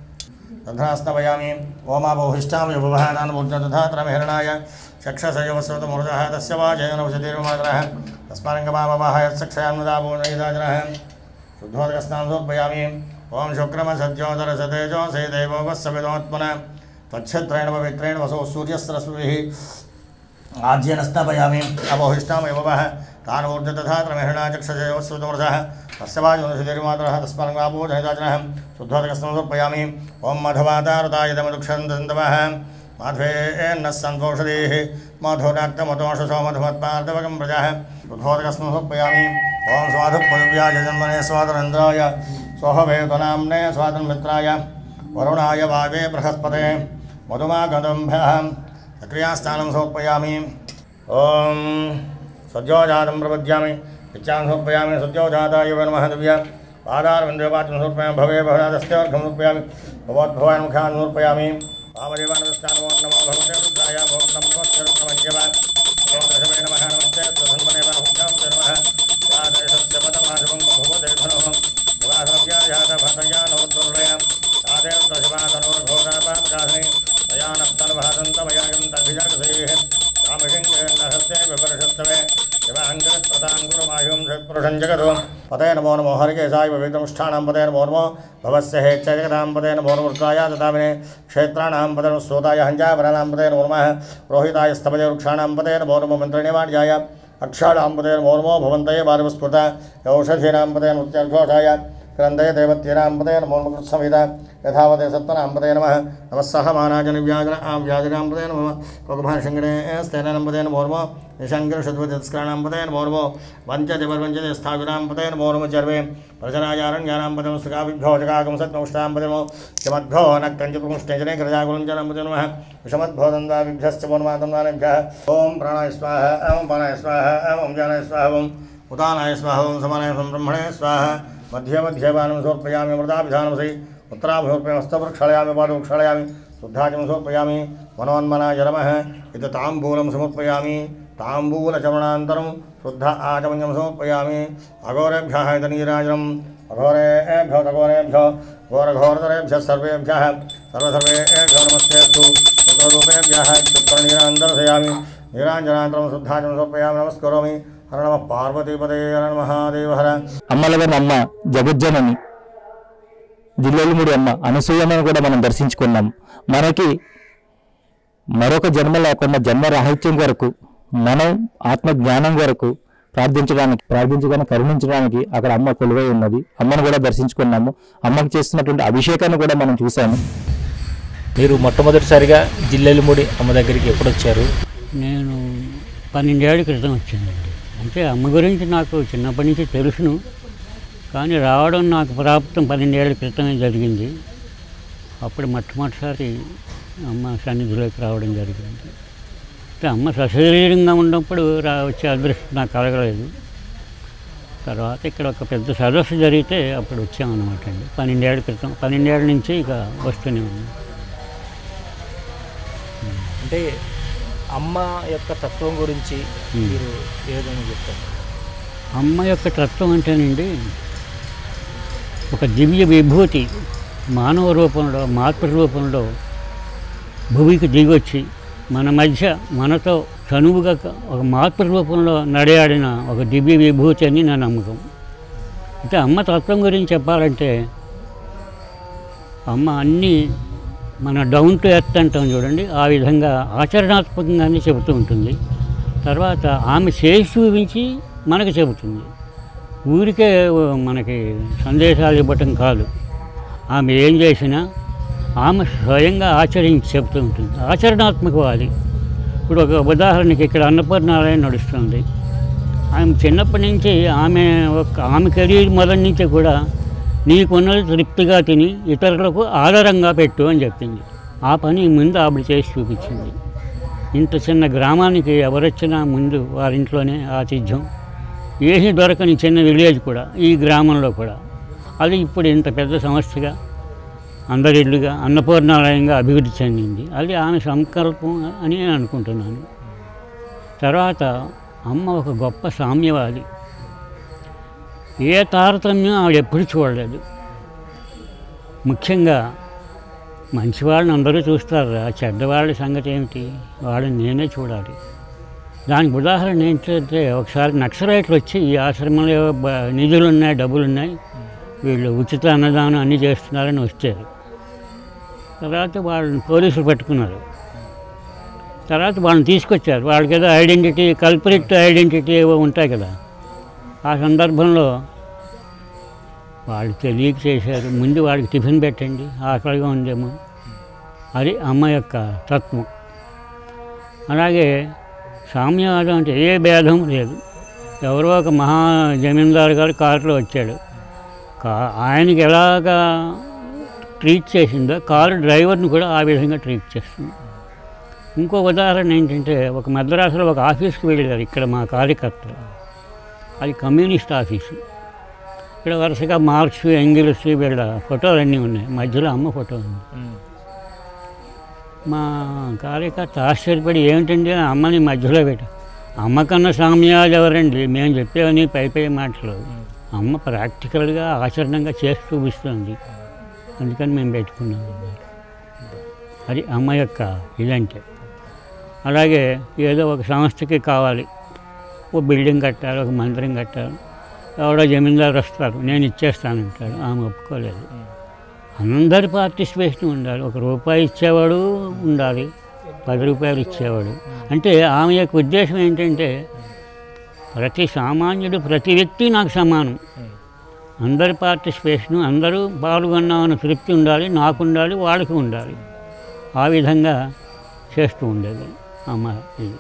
दध्नास्तवयामि ओमाबोहिष्ठां युवभानान् भुज तथा त्रमहिरणाय चक्षसयोवस्वतमुर्जः तस्य वाचयनौषधिर्मातरः तस्मारङ्गमामवाह यत्सक्षयान्मुदापूर्णैदाजनः शुद्धोदकस्नां समर्पयामि ॐ शुक्रमसत्योदरसतेजो से देवो वत्सविदोत्मन तच्छत्रेण पवित्रेण वसो सूर्यस्रस्मिभिः आज्येन स्थापयामि अपोहिष्ठामेवः तान् ऊर्ज तथा त्रमहिणा चक्षुषयोस्वतमृतः तस्य वायुनुषितिर्मातरः तस्मान्वापो जनिताजनः शुद्धोदकस्तं समर्पयामि ॐ मधुमातारुताय दमदुक्षन्तवः माध्वेन्नः सन्तोषधीः मधुराक्तमतोषसो मधुमत्पार्दवकं प्रजाः शुद्धोदकस्तं समर्पयामि ॐ स्वाधुपदव्याय जन्मने स्वातरेन्द्राय सोहवेदनाम्ने स्वातन्मित्राय वरुणाय वावे बृहस्पते मधुमागदम्भ्यः सक्रियास्थानं समर्पयामि ॐ सद्योजातं प्रपद्यामि इच्छां समर्पयामि सद्योजाताय वै नमः दिव्य पादारविन्दवाचं समर्पयामि भवे भवनादस्त्यर्घं समर्पयामि भगवद्भवान् मुखान् समर्पयामि वामदेवानमस्तान् ॐ नमो भगवते रुद्राय ॐ नमो रुद्रमञ्जव ॐ दशमे नमः नमस्ते त्वधन्वने बाहुभ्यां च नमः यादृशस्य पदमाशुभं भगवते धनः निवासनव्यायात भतया नवोद्दुर्लय तादेव दशवादनोर्घोरापापजासने तया नस्तलभासन्तमयागं तभिजागसेः रामशङ्करेन्दहस्ते विवर्षस्तवे शिवाङ्करत्पदाङ्कुरमायुं सत्पुरुषं जगतो पतये नमो नमो हरिकेशाय पवित्रमुष्ठाणां पतये नमो नमो भवस्य हेच्च जगतां पतये नमो नमो रुद्राय ददामिने क्षेत्राणां पतये नमो श्रोताय हञ्जावराणां पतये नमो नमः रोहिताय स्तपदे वृक्षाणां पतये नमो नमो मन्त्रिणिवाण्याय अक्षाणां पतये नमो नमो भवन्तये बालवस्फुट औषधीनां पतये नृत्यघोषाय क्रन्दये देवत्यनां पतये नमो नमः कृत्संहित यथावते सत्तनां पतये नमः नमः सहमानाजनव्याजन आं व्याजनां पतये नमः कोकभाषङ्गणे स्तेनां पतये नमो नमः निशङ्करशुद्वतिस्कराणां पतये नमो नमो वञ्चतिवर्वञ्चते स्थाविनां पतये नमो नमः चर्वे प्रजनायारण्यानां पदं सुखाभिभ्यो जगागं सत्नमुष्टां पदे नमो यमद्भ्यो नक्कञ्चपुंष्टेजने ग्रजाकुलञ्जनं पदे नमः विषमद्भ्यो दन्दाविभ्यश्च मोन्मादन्दानेभ्यः ॐ प्राणाय स्वाहा ॐ पानाय स्वाहा ॐ जानाय स्वाहा ॐ उदानाय स्वाहा ॐ समानाय स्वं ब्रह्मणे स्वाहा मध्ये मध्ये बाणं समर्पयामि मृदाभिधानमसि उत्तराभिमुर्पयामि हस्तप्रक्षालयामि पादप्रक्षालयामि शुद्धाचमं समर्पयामि मनोन्मनाय नमः इति ताम्बूलं समर्पयामि ताम्बूलचमनान्तरं शुद्ध आचमन्यं समर्पयामि अघोरेभ्यः इदनीराजनम् अघोरेभ्यो तघोरेभ्यो घोरघोरतरेभ्यः सर्वेभ्यः सर्वसर्वेभ्यो नमस्तेऽस्तु शुक्ररूपेभ्यः इत्युत्तरनीरान्तर्शयामि నీరాంజనాంతరం శుద్ధాచం సమర్పయామి నమస్కరోమి హర నమ పార్వతీపదే హర నమ మహాదేవ హర అమ్మలగని అమ్మ జగజ్జనని జిల్లెలముడి అమ్మ అనసూయమ్మను కూడా మనం దర్శించుకున్నాం మనకి మరొక జన్మ లేకుండా జన్మ రాహిత్యం వరకు మనం ఆత్మ జ్ఞానం వరకు ప్రార్థించడానికి ప్రార్థించడానికి కరుణించడానికి అక్కడ అమ్మ కొలువై ఉన్నది అమ్మను కూడా దర్శించుకున్నాము అమ్మకు చేస్తున్నటువంటి అభిషేకాన్ని కూడా మనం చూసాము మీరు మొట్టమొదటిసారిగా జిల్లెలముడి అమ్మ దగ్గరికి ఎప్పుడు వచ్చారు నేను పన్నెండేళ్ల క్రితం వచ్చానండి అంటే అమ్మ గురించి నాకు చిన్నప్పటి నుంచి తెలుసును కానీ రావడం నాకు ప్రాప్తం పన్నెండేళ్ల క్రితమే జరిగింది అప్పుడు మొట్టమొదటిసారి అమ్మ సన్నిధిలోకి రావడం జరిగింది అంటే అమ్మ సశరీరంగా ఉన్నప్పుడు రా వచ్చే అదృష్టం నాకు కలగలేదు తర్వాత ఇక్కడ ఒక పెద్ద సదస్సు జరిగితే అప్పుడు వచ్చామన్నమాట అండి పన్నెండేళ్ల క్రితం పన్నెండేళ్ల నుంచి ఇక వస్తూనే ఉన్నాం అంటే అమ్మ యొక్క తత్వం గురించి మీరు ఏ విధంగా చెప్తారు అమ్మ యొక్క తత్వం అంటేనండి ఒక దివ్య విభూతి మానవ రూపంలో మాతృ రూపంలో భూమికి దిగొచ్చి మన మధ్య మనతో చనువుగా ఒక మాతృ రూపంలో నడయాడిన ఒక దివ్య విభూతి అని నా నమ్మకం అంటే అమ్మ తత్వం గురించి చెప్పాలంటే అమ్మ అన్నీ మన డౌన్ టు ఎర్త్ అంటాం చూడండి ఆ విధంగా ఆచరణాత్మకంగానే చెబుతూ ఉంటుంది తర్వాత ఆమె చేసి చూపించి మనకు చెబుతుంది ఊరికే మనకి సందేశాలు ఇవ్వటం కాదు ఆమె ఏం చేసినా ఆమె స్వయంగా ఆచరించి చెబుతూ ఉంటుంది ఆచరణాత్మకవాది ఇప్పుడు ఒక ఉదాహరణకి ఇక్కడ అన్నపూర్ణాలయం నడుస్తుంది ఆమె చిన్నప్పటి నుంచి ఆమె ఒక ఆమె కెరీర్ మొదటి నుంచి కూడా నీకున్నది తృప్తిగా తిని ఇతరులకు ఆధారంగా పెట్టు అని చెప్పింది ఆ పని ముందు ఆవిడ చేసి చూపించింది ఇంత చిన్న గ్రామానికి ఎవరొచ్చినా ముందు వారింట్లోనే ఆతిథ్యం ఏమీ దొరకని చిన్న విలేజ్ కూడా ఈ గ్రామంలో కూడా అది ఇప్పుడు ఇంత పెద్ద సమస్యగా అందరిల్లుగా అన్నపూర్ణాలయంగా అభివృద్ధి చెందింది అది ఆమె సంకల్పం అని నేను అనుకుంటున్నాను తర్వాత అమ్మ ఒక గొప్ప సామ్యవాది ఏ తారతమ్యం ఆవిడ ఎప్పుడు చూడలేదు ముఖ్యంగా మంచివాళ్ళని అందరూ చూస్తారు ఆ చెడ్డవాళ్ళ సంగతి ఏమిటి వాళ్ళని నేనే చూడాలి దానికి ఉదాహరణ ఏంటంటే ఒకసారి నక్సలైట్లు వచ్చి ఈ ఆశ్రమంలో బ- నిధులు ఉన్నాయి డబ్బులు ఉన్నాయి వీళ్ళు ఉచిత అన్నదానం అన్నీ చేస్తున్నారని వచ్చారు తర్వాత వాళ్ళని పోలీసులు పట్టుకున్నారు తర్వాత వాళ్ళని తీసుకొచ్చారు వాళ్ళకి ఏదో ఐడెంటిటీ కల్పరిట్ ఐడెంటిటీ ఏవో ఉంటాయి కదా ఆ సందర్భంలో వాళ్ళు తెలియక చేశారు ముందు వాడికి టిఫిన్ పెట్టండి ఆకలిగా ఉందేమో అది అమ్మ యొక్క తత్వం అలాగే సామ్యవాదం అంటే ఏ భేదం లేదు ఎవరో ఒక మహా జమీందారు గారు కారులో వచ్చాడు కా ఆయనకి ఎలాగా ట్రీట్ చేసిందో కారు డ్రైవర్ని కూడా ఆ విధంగా ట్రీట్ చేస్తుంది ఇంకో ఉదాహరణ ఏంటంటే ఒక మద్రాసులో ఒక ఆఫీస్కి వెళ్ళారు ఇక్కడ మా కార్యకర్తలు అది కమ్యూనిస్ట్ ఆఫీసు ఇక్కడ వరుసగా మార్క్స్ ఎంగిల్స్ వీళ్ళ ఫోటోలు అన్నీ ఉన్నాయి మధ్యలో అమ్మ ఫోటో ఉంది మా కార్యకర్త ఆశ్చర్యపడి ఏమిటండి ఆ అమ్మని మధ్యలో పెట్ట అమ్మ కన్నా సామ్యాలు ఎవరండి మేము చెప్పేవని పై పై మాటలు అమ్మ ప్రాక్టికల్గా ఆచరణంగా చేసి చూపిస్తుంది అందుకని మేము పెట్టుకున్నాం అన్నమాట. అది అమ్మ యొక్క ఇదంటే అలాగే ఏదో ఒక సంస్థకి కావాలి ఓ బిల్డింగ్ కట్టాలి ఒక మందిరం కట్టాలి ఎవడో జమీందారు వస్తారు నేను ఇచ్చేస్తానంటాడు ఆమె ఒప్పుకోలేదు అందరి పార్టిసిపేషన్ ఉండాలి ఒక రూపాయి ఇచ్చేవాడు ఉండాలి పది రూపాయలు ఇచ్చేవాడు అంటే ఆమె యొక్క ఉద్దేశం ఏంటంటే ప్రతి సామాన్యుడు ప్రతి వ్యక్తి నాకు సమానం అందరి పార్టిసిపేషన్ అందరూ పాల్గొన్నామన్న తృప్తి ఉండాలి నాకు ఉండాలి వాళ్ళకి ఉండాలి ఆ విధంగా చేస్తూ ఉండేది అమ్మ ఇది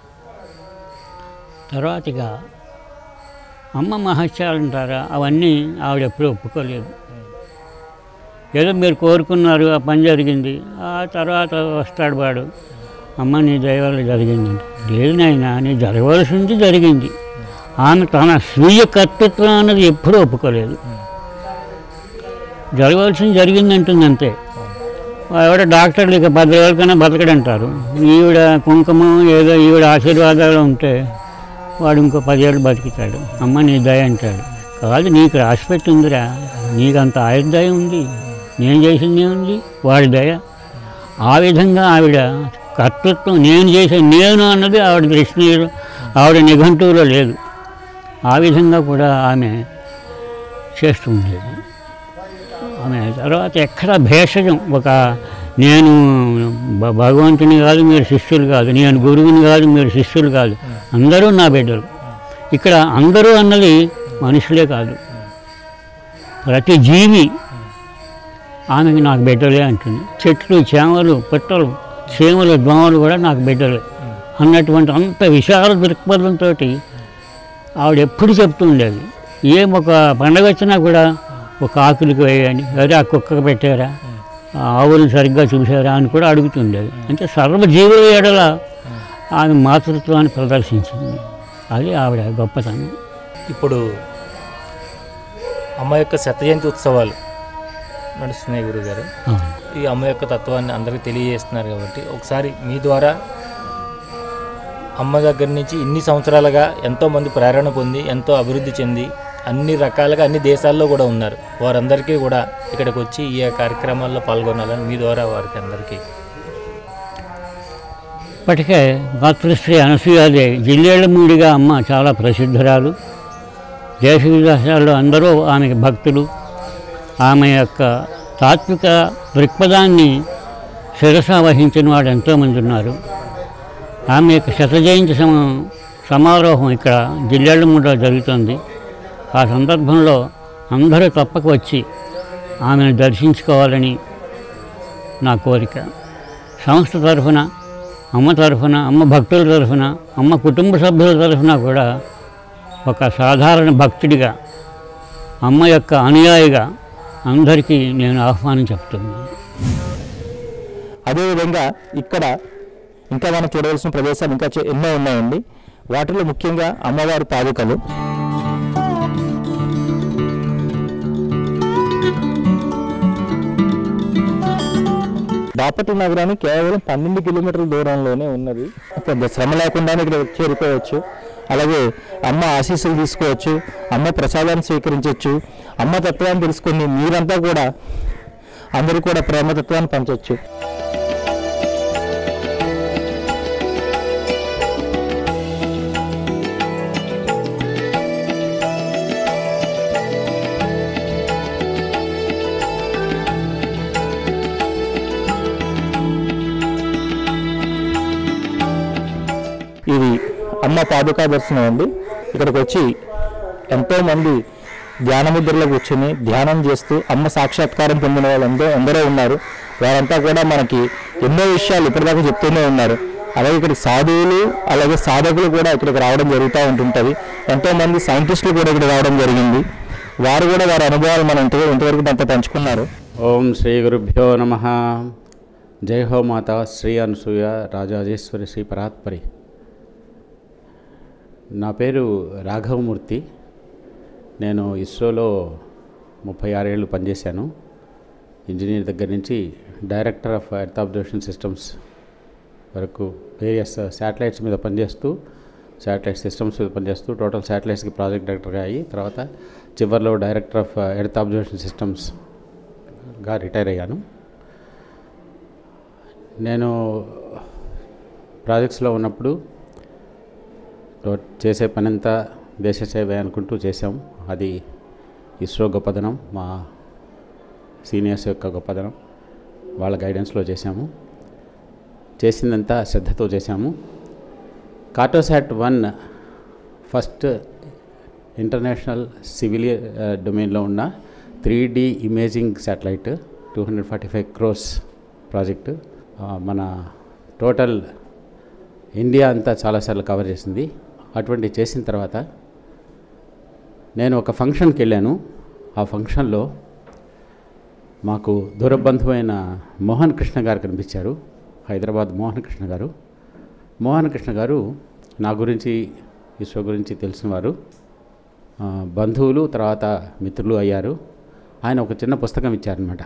తర్వాత ఇక అమ్మ మహత్యాలు అంటారా అవన్నీ ఆవిడ ఎప్పుడూ ఒప్పుకోలేదు ఏదో మీరు కోరుకున్నారు ఆ పని జరిగింది ఆ తర్వాత వస్తాడు వాడు అమ్మ నీ దైవాలు జరిగిందండి లేదు నాయన నీ జరగవలసింది జరిగింది ఆమె తన స్వీయ కర్తృత్వం అన్నది ఎప్పుడూ ఒప్పుకోలేదు జరగవలసింది జరిగిందంటుంది అంతే ఎవడ డాక్టర్లు ఇక పది రోజులకైనా బతకడంటారు ఈవిడ కుంకుమ ఏదో ఈవిడ ఆశీర్వాదాలు ఉంటే వాడు ఇంకో పదేళ్ళు బతుకుతాడు అమ్మ నీ దయ అంటాడు కాదు నీకు రాసిపెట్టి ఉందిరా నీకు అంత ఆయుర్దయ ఉంది నేను చేసింది ఏముంది వాడి దయ ఆ విధంగా ఆవిడ కర్తృత్వం నేను చేసే నేను అన్నది ఆవిడ దృష్టిలో ఆవిడ నిఘంటువులో లేదు ఆ విధంగా కూడా ఆమె చేస్తూ ఉండేది ఆమె తర్వాత ఎక్కడ భేషజం ఒక నేను భ- భగవంతుని కాదు మీరు శిష్యులు కాదు నేను గురువుని కాదు మీరు శిష్యులు కాదు అందరూ నా బిడ్డలు ఇక్కడ అందరూ అన్నది మనుషులే కాదు ప్రతి జీవి ఆమెకి నాకు బిడ్డలే అంటుంది చెట్లు చేమలు పుట్టలు చీమలు దోమలు కూడా నాకు బిడ్డలే అన్నటువంటి అంత విశాల దృక్పథంతో ఆవిడ ఎప్పుడు చెప్తూ ఉండేది ఏం ఒక పండగ వచ్చినా కూడా ఒక ఆకులకి వేయండి అదే ఆ కుక్కకు పెట్టారా ఆ ఆవులు సరిగ్గా చూసారా అని కూడా అడుగుతుండేది అంటే సర్వజీవుల ఎడల ఆమె మాతృత్వాన్ని ప్రదర్శించింది అది ఆవిడ గొప్పతనం ఇప్పుడు అమ్మ యొక్క శత జయంతి ఉత్సవాలు నడుస్తున్నాయి గురుగారు అవును. ఈ అమ్మ యొక్క తత్వాన్ని అందరికీ తెలియజేస్తున్నారు కాబట్టి ఒకసారి మీ ద్వారా అమ్మ దగ్గర నుంచి ఇన్ని సంవత్సరాలుగా ఎంతోమంది ప్రేరణ పొంది ఎంతో అభివృద్ధి చెంది అన్ని రకాలుగా అన్ని దేశాల్లో కూడా ఉన్నారు వారందరికీ కూడా ఇక్కడికి వచ్చి ఈ కార్యక్రమాల్లో పాల్గొనాలని మీ ద్వారా వారికి అందరికీ ఇప్పటికే మాతృశ్రీ అనసూయాదేవి జిల్లేళ్ళమూడిగా అమ్మ చాలా ప్రసిద్ధురాలు దేశ విదేశాల్లో అందరూ ఆమెకి భక్తులు ఆమె యొక్క తాత్విక దృక్పథాన్ని శిరస వహించిన వాడు ఎంతోమంది ఉన్నారు ఆమె యొక్క శత జయంతి సమ సమారోహం ఇక్కడ జిల్లేళ్ళమూడిలో జరుగుతుంది ఆ సందర్భంలో అందరూ తప్పక వచ్చి ఆమెను దర్శించుకోవాలని నా కోరిక సంస్థ తరఫున అమ్మ తరఫున అమ్మ భక్తుల తరఫున అమ్మ కుటుంబ సభ్యుల తరఫున కూడా ఒక సాధారణ భక్తుడిగా అమ్మ యొక్క అనుయాయిగా అందరికీ నేను ఆహ్వానం చెప్తున్నాను అదేవిధంగా ఇక్కడ ఇంకా మనం చూడవలసిన ప్రదేశాలు ఇంకా చే- ఎన్నో ఉన్నాయండి వాటిలో ముఖ్యంగా అమ్మవారి పాదుకలు బాపట్ల నగరానికి కేవలం పన్నెండు కిలోమీటర్ల దూరంలోనే ఉన్నది పెద్ద శ్రమ లేకుండానే ఇక్కడ చేరుకోవచ్చు అలాగే అమ్మ ఆశీస్సులు తీసుకోవచ్చు అమ్మ ప్రసాదాన్ని స్వీకరించవచ్చు అమ్మ తత్వాన్ని తెలుసుకొని మీరంతా కూడా అందరూ కూడా ప్రేమతత్వాన్ని పంచవచ్చు అమ్మ పాదుకా దర్శనం అండి ఇక్కడికి వచ్చి ఎంతోమంది ధ్యానముద్రలో కూర్చొని ధ్యానం చేస్తూ అమ్మ సాక్షాత్కారం పొందిన వాళ్ళందరూ ఎందరో ఉన్నారు వారంతా కూడా మనకి ఎన్నో విషయాలు ఇప్పటిదాకా చెప్తూనే ఉన్నారు అలాగే ఇక్కడ సాధువులు అలాగే సాధకులు కూడా ఇక్కడికి రావడం జరుగుతూ ఉంటుంటుంది ఎంతోమంది సైంటిస్టులు కూడా ఇక్కడ రావడం జరిగింది వారు కూడా వారి అనుభవాలు మనం ఇంత ఇంతవరకు మనతో పంచుకున్నారు ఓం శ్రీ గురుభ్యో నమ జై హో మాత శ్రీ అనసూయ రాజరాజేశ్వరి శ్రీ పరాత్పరి నా పేరు రాఘవమూర్తి నేను ఇస్రోలో ముప్పై ఆరేళ్ళు పనిచేశాను ఇంజనీర్ దగ్గర నుంచి director of earth observation systems వరకు వేరియస్ శాటిలైట్స్ మీద పనిచేస్తూ శాటిలైట్ సిస్టమ్స్ మీద పనిచేస్తూ టోటల్ శాటిలైట్స్కి ప్రాజెక్ట్ డైరెక్టర్గా అయ్యి తర్వాత చివరిలో డైరెక్టర్ ఆఫ్ ఎర్త్ అబ్జర్వేషన్ సిస్టమ్స్గా రిటైర్ అయ్యాను నేను ప్రాజెక్ట్స్లో ఉన్నప్పుడు టో- చేసే పనంతా దేశ సేవ అనుకుంటూ చేసాం అది ఇస్రో గొప్పదనం మా సీనియర్స్ యొక్క గొప్పదనం వాళ్ళ గైడెన్స్లో చేశాము చేసిందంతా శ్రద్ధతో చేశాము Cartosat one first international civilian డొమైన్లో ఉన్న three D imaging satellite two hundred forty five crores project ఆ, మన టోటల్ ఇండియా అంతా చాలాసార్లు కవర్ చేసింది అటువంటి చేసిన తర్వాత నేను ఒక ఫంక్షన్కి వెళ్ళాను ఆ ఫంక్షన్లో మాకు దూరబంధువైన మోహన్ కృష్ణ గారు కనిపించారు హైదరాబాద్ మోహన్ కృష్ణ గారు మోహన్ కృష్ణ గారు నా గురించి ఇస్రో గురించి తెలిసిన వారు ఆ, బంధువులు తర్వాత మిత్రులు అయ్యారు ఆయన ఒక చిన్న పుస్తకం ఇచ్చారనమాట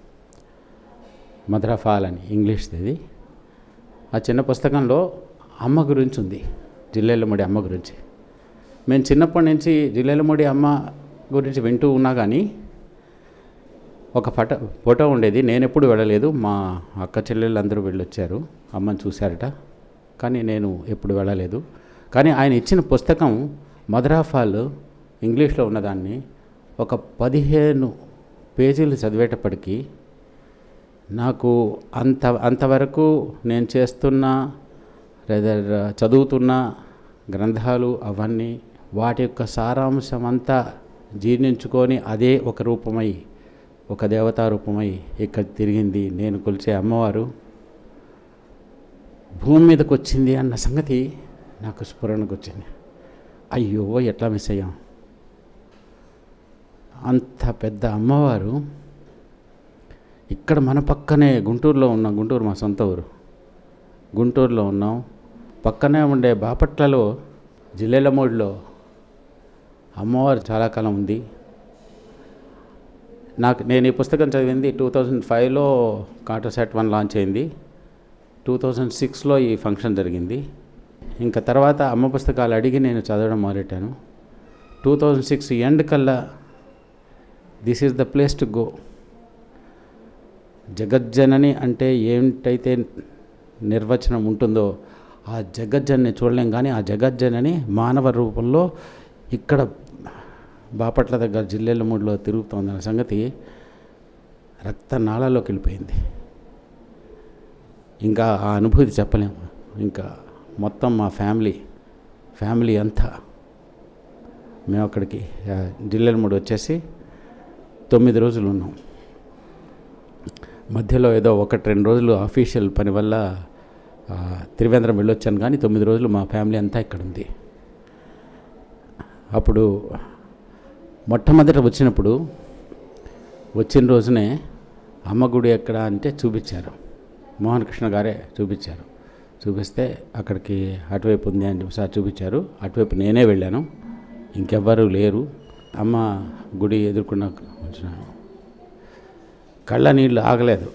మధురఫాల్ అని ఇంగ్లీష్ది ఆ చిన్న పుస్తకంలో అమ్మ గురించి ఉంది జిల్లెలమ్మడి అమ్మ గురించి మేము చిన్నప్పటి నుంచి జిల్లెలమ్మడి అమ్మ గురించి వింటూ ఉన్నా కానీ ఒక ఫోటో ఫోటో ఉండేది నేను ఎప్పుడు వెళ్ళలేదు మా అక్క చెల్లెళ్ళు అందరూ వెళ్ళొచ్చారు అమ్మని చూశారట కానీ నేను ఎప్పుడు వెళ్ళలేదు కానీ ఆయన ఇచ్చిన పుస్తకం మధురాఫాల్ ఇంగ్లీష్లో ఉన్నదాన్ని ఒక పదిహేను పేజీలు చదివేటప్పటికీ నాకు అంత అంతవరకు నేను చేస్తున్న లేదా చదువుతున్న గ్రంథాలు అవన్నీ వాటి యొక్క సారాంశం అంతా జీర్ణించుకొని అదే ఒక రూపమై ఒక దేవతా రూపమై ఇక్కడ తిరిగింది నేను కొలిచే అమ్మవారు భూమి మీదకి వచ్చింది అన్న సంగతి నాకు స్ఫురణకు వచ్చింది అయ్యో ఎట్లా మిస్ అయ్యాం అంత పెద్ద అమ్మవారు ఇక్కడ మన పక్కనే గుంటూరులో ఉన్నాం గుంటూరు మా సొంత ఊరు గుంటూరులో ఉన్నాం పక్కనే ఉండే బాపట్లలో జిల్లెలమూడిలో అమ్మవారు చాలా కాలం ఉంది నాకు నేను ఈ పుస్తకం చదివింది టూ థౌజండ్ ఫైవ్లో కాటోసాట్ వన్ లాంచ్ అయింది టూ థౌజండ్ సిక్స్లో ఈ ఫంక్షన్ జరిగింది ఇంకా తర్వాత అమ్మ పుస్తకాలు అడిగి నేను చదవడం మొదలెట్టాను టూ థౌజండ్ సిక్స్ ఎండ్ కల్లా this is the place to go Jagajjanani అంటే ఏమిటైతే నిర్వచనం ఉంటుందో ఆ జగజ్జనని చూడలేం కానీ ఆ జగజ్జనని మానవ రూపంలో ఇక్కడ బాపట్ల దగ్గర జిల్లెల మూడులో తిరుగుతోందన్న సంగతి రక్త నాళాల్లోకి వెళ్ళిపోయింది ఇంకా ఆ అనుభూతి చెప్పలేము ఇంకా మొత్తం మా ఫ్యామిలీ ఫ్యామిలీ అంతా మేము అక్కడికి ఆ, జిల్లెల మూడు వచ్చేసి తొమ్మిది రోజులు ఉన్నాం మధ్యలో ఏదో ఒకటి రెండు రోజులు అఫీషియల్ పని వల్ల ఆ, త్రివేంద్రం వెళ్ళొచ్చాను కానీ తొమ్మిది రోజులు మా ఫ్యామిలీ అంతా ఇక్కడ ఉంది అప్పుడు మొట్టమొదట వచ్చినప్పుడు వచ్చిన రోజునే అమ్మ గుడి ఎక్కడ అంటే చూపించారు మోహన్ కృష్ణ గారే చూపించారు చూపిస్తే అక్కడికి అటువైపు ఉంది అని ఒకసారి చూపించారు అటువైపు నేనే వెళ్ళాను ఇంకెవ్వరూ లేరు అమ్మ గుడి ఎదుర్కొన్న వచ్చినాను కళ్ళ నీళ్ళు ఆగలేదు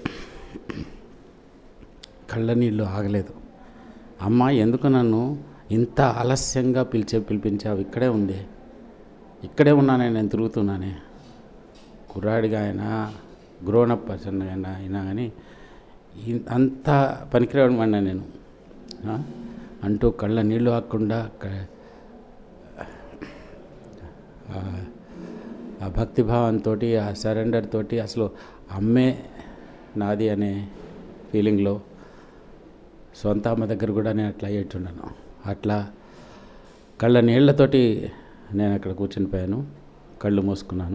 కళ్ళ నీళ్ళు ఆగలేదు అమ్మ ఎందుకు నన్ను ఇంత ఆలస్యంగా పిలిచే పిలిపించావు ఇక్కడే ఉంది ఇక్కడే ఉన్నానే నేను తిరుగుతున్నానే కుర్రాడిగా అయినా గ్రోనప్ పర్సన్ అయినా అయినా కానీ ఇన్- అంత పనికిరావడం అన్నా నేను ఆ? అంటూ కళ్ళ నీళ్ళు ఆకుండా క- ఆ- ఆ భక్తిభావంతో ఆ సరెండర్ తోటి అసలు అమ్మే నాది అనే ఫీలింగ్లో సొంత అమ్మ దగ్గర కూడా నేను అట్లా అయ్యేట్టున్నాను అట్లా కళ్ళ నీళ్లతోటి నేను అక్కడ కూర్చునిపోయాను కళ్ళు మూసుకున్నాను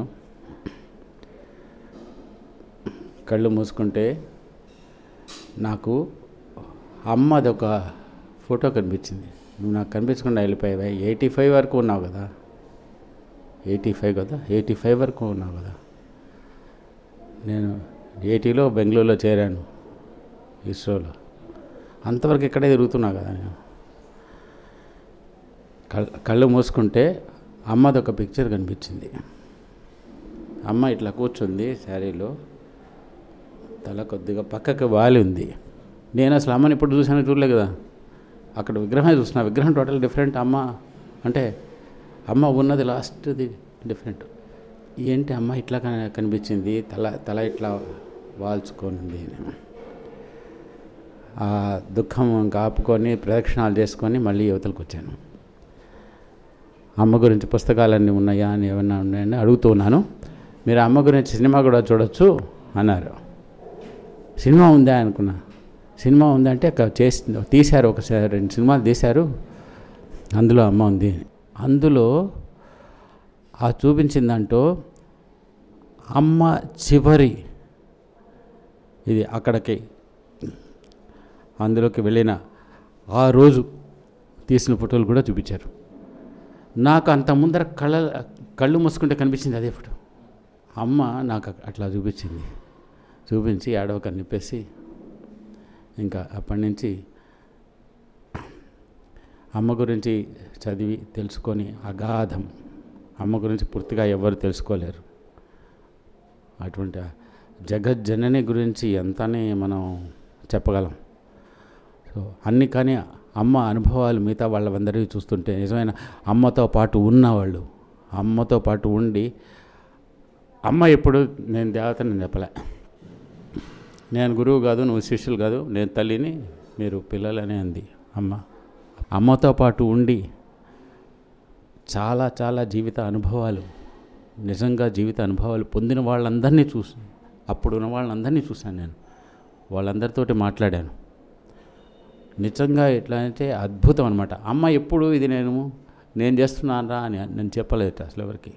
కళ్ళు మూసుకుంటే నాకు అమ్మది ఒక ఫోటో కనిపించింది నువ్వు నాకు కనిపించకుండా వెళ్ళిపోయావా ఎయిటీ ఫైవ్ వరకు ఉన్నావు కదా ఎయిటీ ఫైవ్ కదా ఎయిటీ ఫైవ్ వరకు ఉన్నావు కదా నేను ఎయిటీలో బెంగళూరులో చేరాను ఇస్రోలో అంతవరకు ఇక్కడే తిరుగుతున్నా కదా నేను కళ్ళు కళ్ళు మూసుకుంటే అమ్మది ఒక పిక్చర్ కనిపించింది అమ్మ ఇట్లా కూర్చుంది శారీలో తల కొద్దిగా పక్కకి వాలి ఉంది నేను అసలు అమ్మని ఇప్పుడు చూసాను చూడలే కదా అక్కడ విగ్రహమే చూసిన విగ్రహం టోటల్ డిఫరెంట్ అమ్మ అంటే అమ్మ ఉన్నది లాస్ట్ది డిఫరెంట్ ఏంటి అమ్మ ఇట్లా కన- కనిపించింది తల తల ఇట్లా వాల్చుకొని ఆ దుఃఖం ఇంకా ఆపుకొని ప్రదక్షిణాలు చేసుకొని మళ్ళీ యువతలకు వచ్చాను అమ్మ గురించి పుస్తకాలన్నీ ఉన్నాయా అని ఏమన్నా ఉన్నాయని అడుగుతూ ఉన్నాను మీరు అమ్మ గురించి సినిమా కూడా చూడొచ్చు అన్నారు సినిమా ఉందా అనుకున్నా సినిమా ఉందంటే ఒక చేసి తీశారు ఒకసారి రెండు సినిమాలు తీశారు అందులో అమ్మ ఉంది అందులో ఆ చూపించిందంటూ అమ్మ చివరి ఇది అక్కడికి అందులోకి వెళ్ళిన ఆ రోజు తీసిన ఫోటోలు కూడా చూపించారు నాకు అంత ముందర కళ్ళ కళ్ళు మూసుకుంటే కనిపించింది అదే ఫోటో అమ్మ నాకు అట్లా చూపించింది చూపించి ఏడవక నిప్పేసి ఇంకా అప్పటి నుంచి అమ్మ గురించి చదివి తెలుసుకొని అగాధం అమ్మ గురించి పూర్తిగా ఎవరు తెలుసుకోలేరు అటువంటి జగజ్జనని గురించి ఎంతనే మనం చెప్పగలం సో అన్ని కానీ అమ్మ అనుభవాలు మిగతా వాళ్ళందరివి చూస్తుంటే నిజమైన అమ్మతో పాటు ఉన్నవాళ్ళు అమ్మతో పాటు ఉండి అమ్మ ఎప్పుడు నేను దేవతని చెప్పలే నేను గురువు కాదు నువ్వు శిష్యులు కాదు నేను తల్లిని మీరు పిల్లలనే అంది అమ్మ అమ్మతో పాటు ఉండి చాలా చాలా జీవిత అనుభవాలు నిజంగా జీవిత అనుభవాలు పొందిన వాళ్ళందరినీ చూసి అప్పుడు ఉన్న వాళ్ళందరినీ చూశాను నేను వాళ్ళందరితోటి మాట్లాడాను నిజంగా ఎట్లా అంటే అద్భుతం అనమాట అమ్మ ఎప్పుడు ఇది నేను నేను చేస్తున్నానా అని నేను చెప్పలేదు అసలు ఎవరికి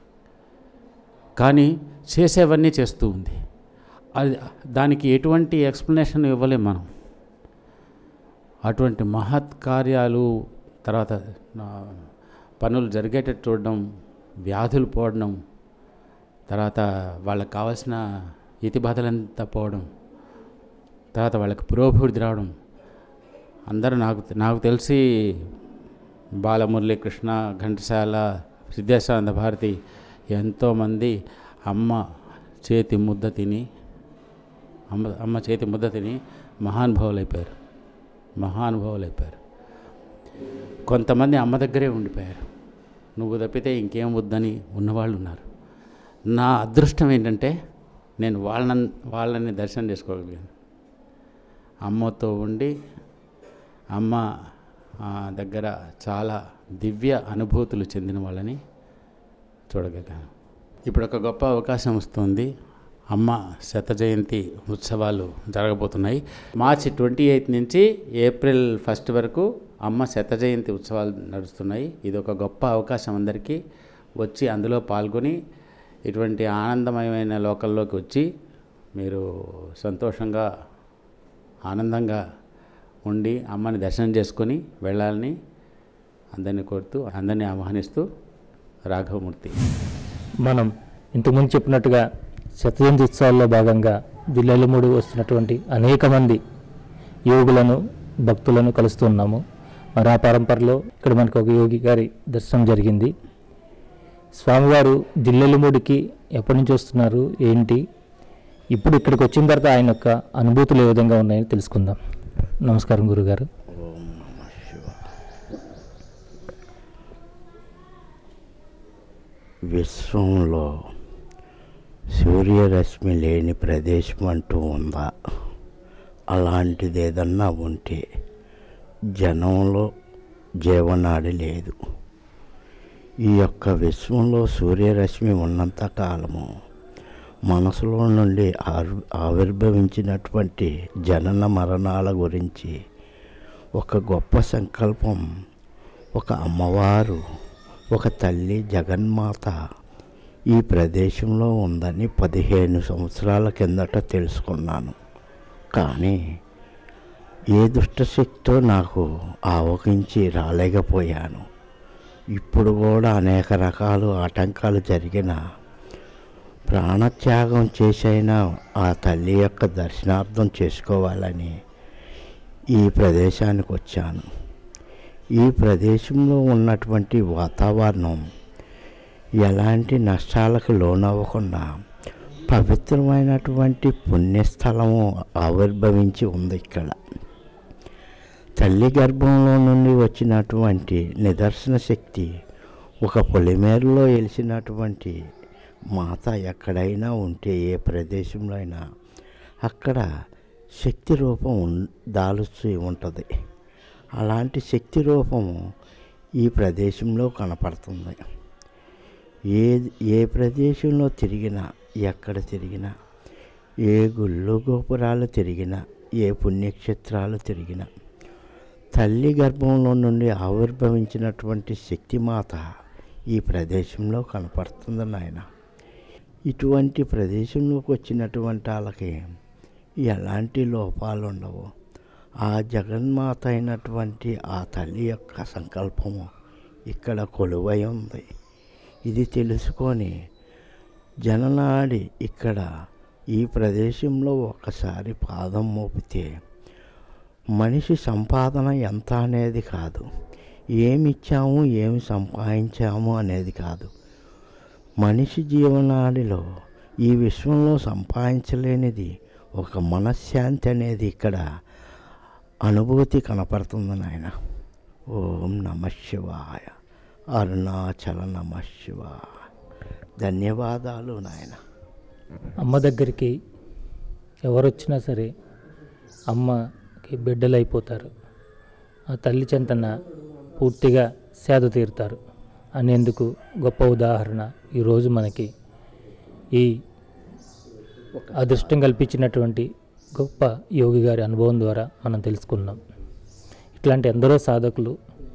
కానీ చేసేవన్నీ చేస్తూ ఉంది అది దానికి ఎటువంటి ఎక్స్ప్లెనేషన్ ఇవ్వలేం మనం అటువంటి మహత్ కార్యాలు తర్వాత నా పనులు జరిగేటట్టు చూడడం వ్యాధులు పోవడం తర్వాత వాళ్ళకి కావాల్సిన ఇతి బాధలంతా పోవడం తర్వాత వాళ్ళకి పురోభివృద్ధి రావడం అందరూ నాకు నాకు తెలిసి బాలమురళీ కృష్ణ ఘంటసాల సిద్ధేశానంద భారతి ఎంతోమంది అమ్మ చేతి ముద్ద తిని అమ్మ అమ్మ చేతి ముద్ద తిని మహానుభావులు అయిపోయారు మహానుభావులు అయిపోయారు కొంతమంది అమ్మ దగ్గరే ఉండిపోయారు నువ్వు తప్పితే ఇంకేం వద్దని ఉన్నవాళ్ళు ఉన్నారు నా అదృష్టం ఏంటంటే నేను వాళ్ళని వాళ్ళని దర్శనం చేసుకోగలిగాను అమ్మతో ఉండి అమ్మ ఆ, దగ్గర చాలా దివ్య అనుభూతులు చెందిన వాళ్ళని చూడగలిగాను ఇప్పుడు ఒక గొప్ప అవకాశం వస్తుంది అమ్మ శత జయంతి ఉత్సవాలు జరగబోతున్నాయి మార్చి ట్వంటీ ఎయిత్ నుంచి ఏప్రిల్ ఫస్ట్ వరకు అమ్మ శత జయంతి ఉత్సవాలు నడుస్తున్నాయి ఇది ఒక గొప్ప అవకాశం అందరికీ వచ్చి అందులో పాల్గొని ఇటువంటి ఆనందమయమైన లోకల్లోకి వచ్చి మీరు సంతోషంగా ఆనందంగా ఉండి అమ్మని దర్శనం చేసుకొని వెళ్ళాలని అందరిని కోరుతూ అందరినీ ఆహ్వానిస్తూ రాఘవమూర్తి మనం ఇంతకుముందు చెప్పినట్టుగా శతజయంతి ఉత్సవాల్లో భాగంగా జిల్లాలమూడు వస్తున్నటువంటి అనేక మంది యోగులను భక్తులను కలుస్తూ ఉన్నాము మరి ఆ పరంపరలో ఇక్కడ మనకు ఒక యోగి గారి దర్శనం జరిగింది స్వామివారు జిల్లెలమూడికి ఎప్పటి నుంచి వస్తున్నారు ఏంటి ఇప్పుడు ఇక్కడికి వచ్చిన తర్వాత ఆయన యొక్క అనుభూతులు ఏ విధంగా ఉన్నాయని తెలుసుకుందాం నమస్కారం గురుగారు విశ్వంలో సూర్యరశ్మి లేని ప్రదేశం అంటూ ఉందా అలాంటిది ఏదన్నా ఉంటే జనంలో జీవనాడి లేదు ఈ యొక్క విశ్వంలో సూర్యరశ్మి ఉన్నంత కాలము మనసులో నుండి ఆవి ఆవిర్భవించినటువంటి జనన మరణాల గురించి ఒక గొప్ప సంకల్పం ఒక అమ్మవారు ఒక తల్లి జగన్మాత ఈ ప్రదేశంలో ఉందని పదిహేను సంవత్సరాల కిందట తెలుసుకున్నాను కానీ ఏ దుష్టశక్తితో నాకు ఆవగించి రాలేకపోయాను ఇప్పుడు కూడా అనేక రకాలు ఆటంకాలు జరిగిన ప్రాణత్యాగం చేసైనా ఆ తల్లి యొక్క దర్శనార్థం చేసుకోవాలని ఈ ప్రదేశానికి వచ్చాను ఈ ప్రదేశంలో ఉన్నటువంటి వాతావరణం ఎలాంటి నష్టాలకు లోనవ్వకుండా పవిత్రమైనటువంటి పుణ్యస్థలము ఆవిర్భవించి ఉంది ఇక్కడ తల్లి గర్భంలో నుండి వచ్చినటువంటి నిదర్శన శక్తి ఒక పొలిమేరలో వెలిసినటువంటి మాత ఎక్కడైనా ఉంటే ఏ ప్రదేశంలో అయినా అక్కడ శక్తి రూపం ఉన్- దాలుస్తూ ఉంటుంది అలాంటి శక్తి రూపము ఈ ప్రదేశంలో కనపడుతుంది ఏ ఏ ప్రదేశంలో తిరిగినా ఎక్కడ తిరిగినా ఏ గుళ్ళు గోపురాలు తిరిగినా ఏ పుణ్యక్షేత్రాలు తిరిగినా తల్లి గర్భంలో నుండి ఆవిర్భవించినటువంటి శక్తిమాత ఈ ప్రదేశంలో కనపడుతుంది నాయన ఇటువంటి ప్రదేశంలోకి వచ్చినటువంటి వాళ్ళకి ఎలాంటి లోపాలు ఉండవు ఆ జగన్మాత అయినటువంటి ఆ తల్లి యొక్క సంకల్పము ఇక్కడ కొలువై ఉంది ఇది తెలుసుకొని జననాడి ఇక్కడ ఈ ప్రదేశంలో ఒకసారి పాదం మోపితే మనిషి సంపాదన ఎంత అనేది కాదు ఏమి ఇచ్చాము ఏమి సంపాదించాము అనేది కాదు మనిషి జీవనాడిలో ఈ విశ్వంలో సంపాదించలేనిది ఒక మనశ్శాంతి అనేది ఇక్కడ అనుభూతి కనపడుతుంది నాయన ఓం నమ శివాయ అరుణాచల నమ శివాయ ధన్యవాదాలు నాయన అమ్మ దగ్గరికి ఎవరు వచ్చినా సరే అమ్మకి బిడ్డలు అయిపోతారు ఆ తల్లి చెంతన పూర్తిగా సేద తీరుతారు అనేందుకు గొప్ప ఉదాహరణ ఈరోజు మనకి ఈ అదృష్టం కల్పించినటువంటి గొప్ప యోగి గారి అనుభవం ద్వారా మనం తెలుసుకున్నాం ఇట్లాంటి ఎందరో సాధకులు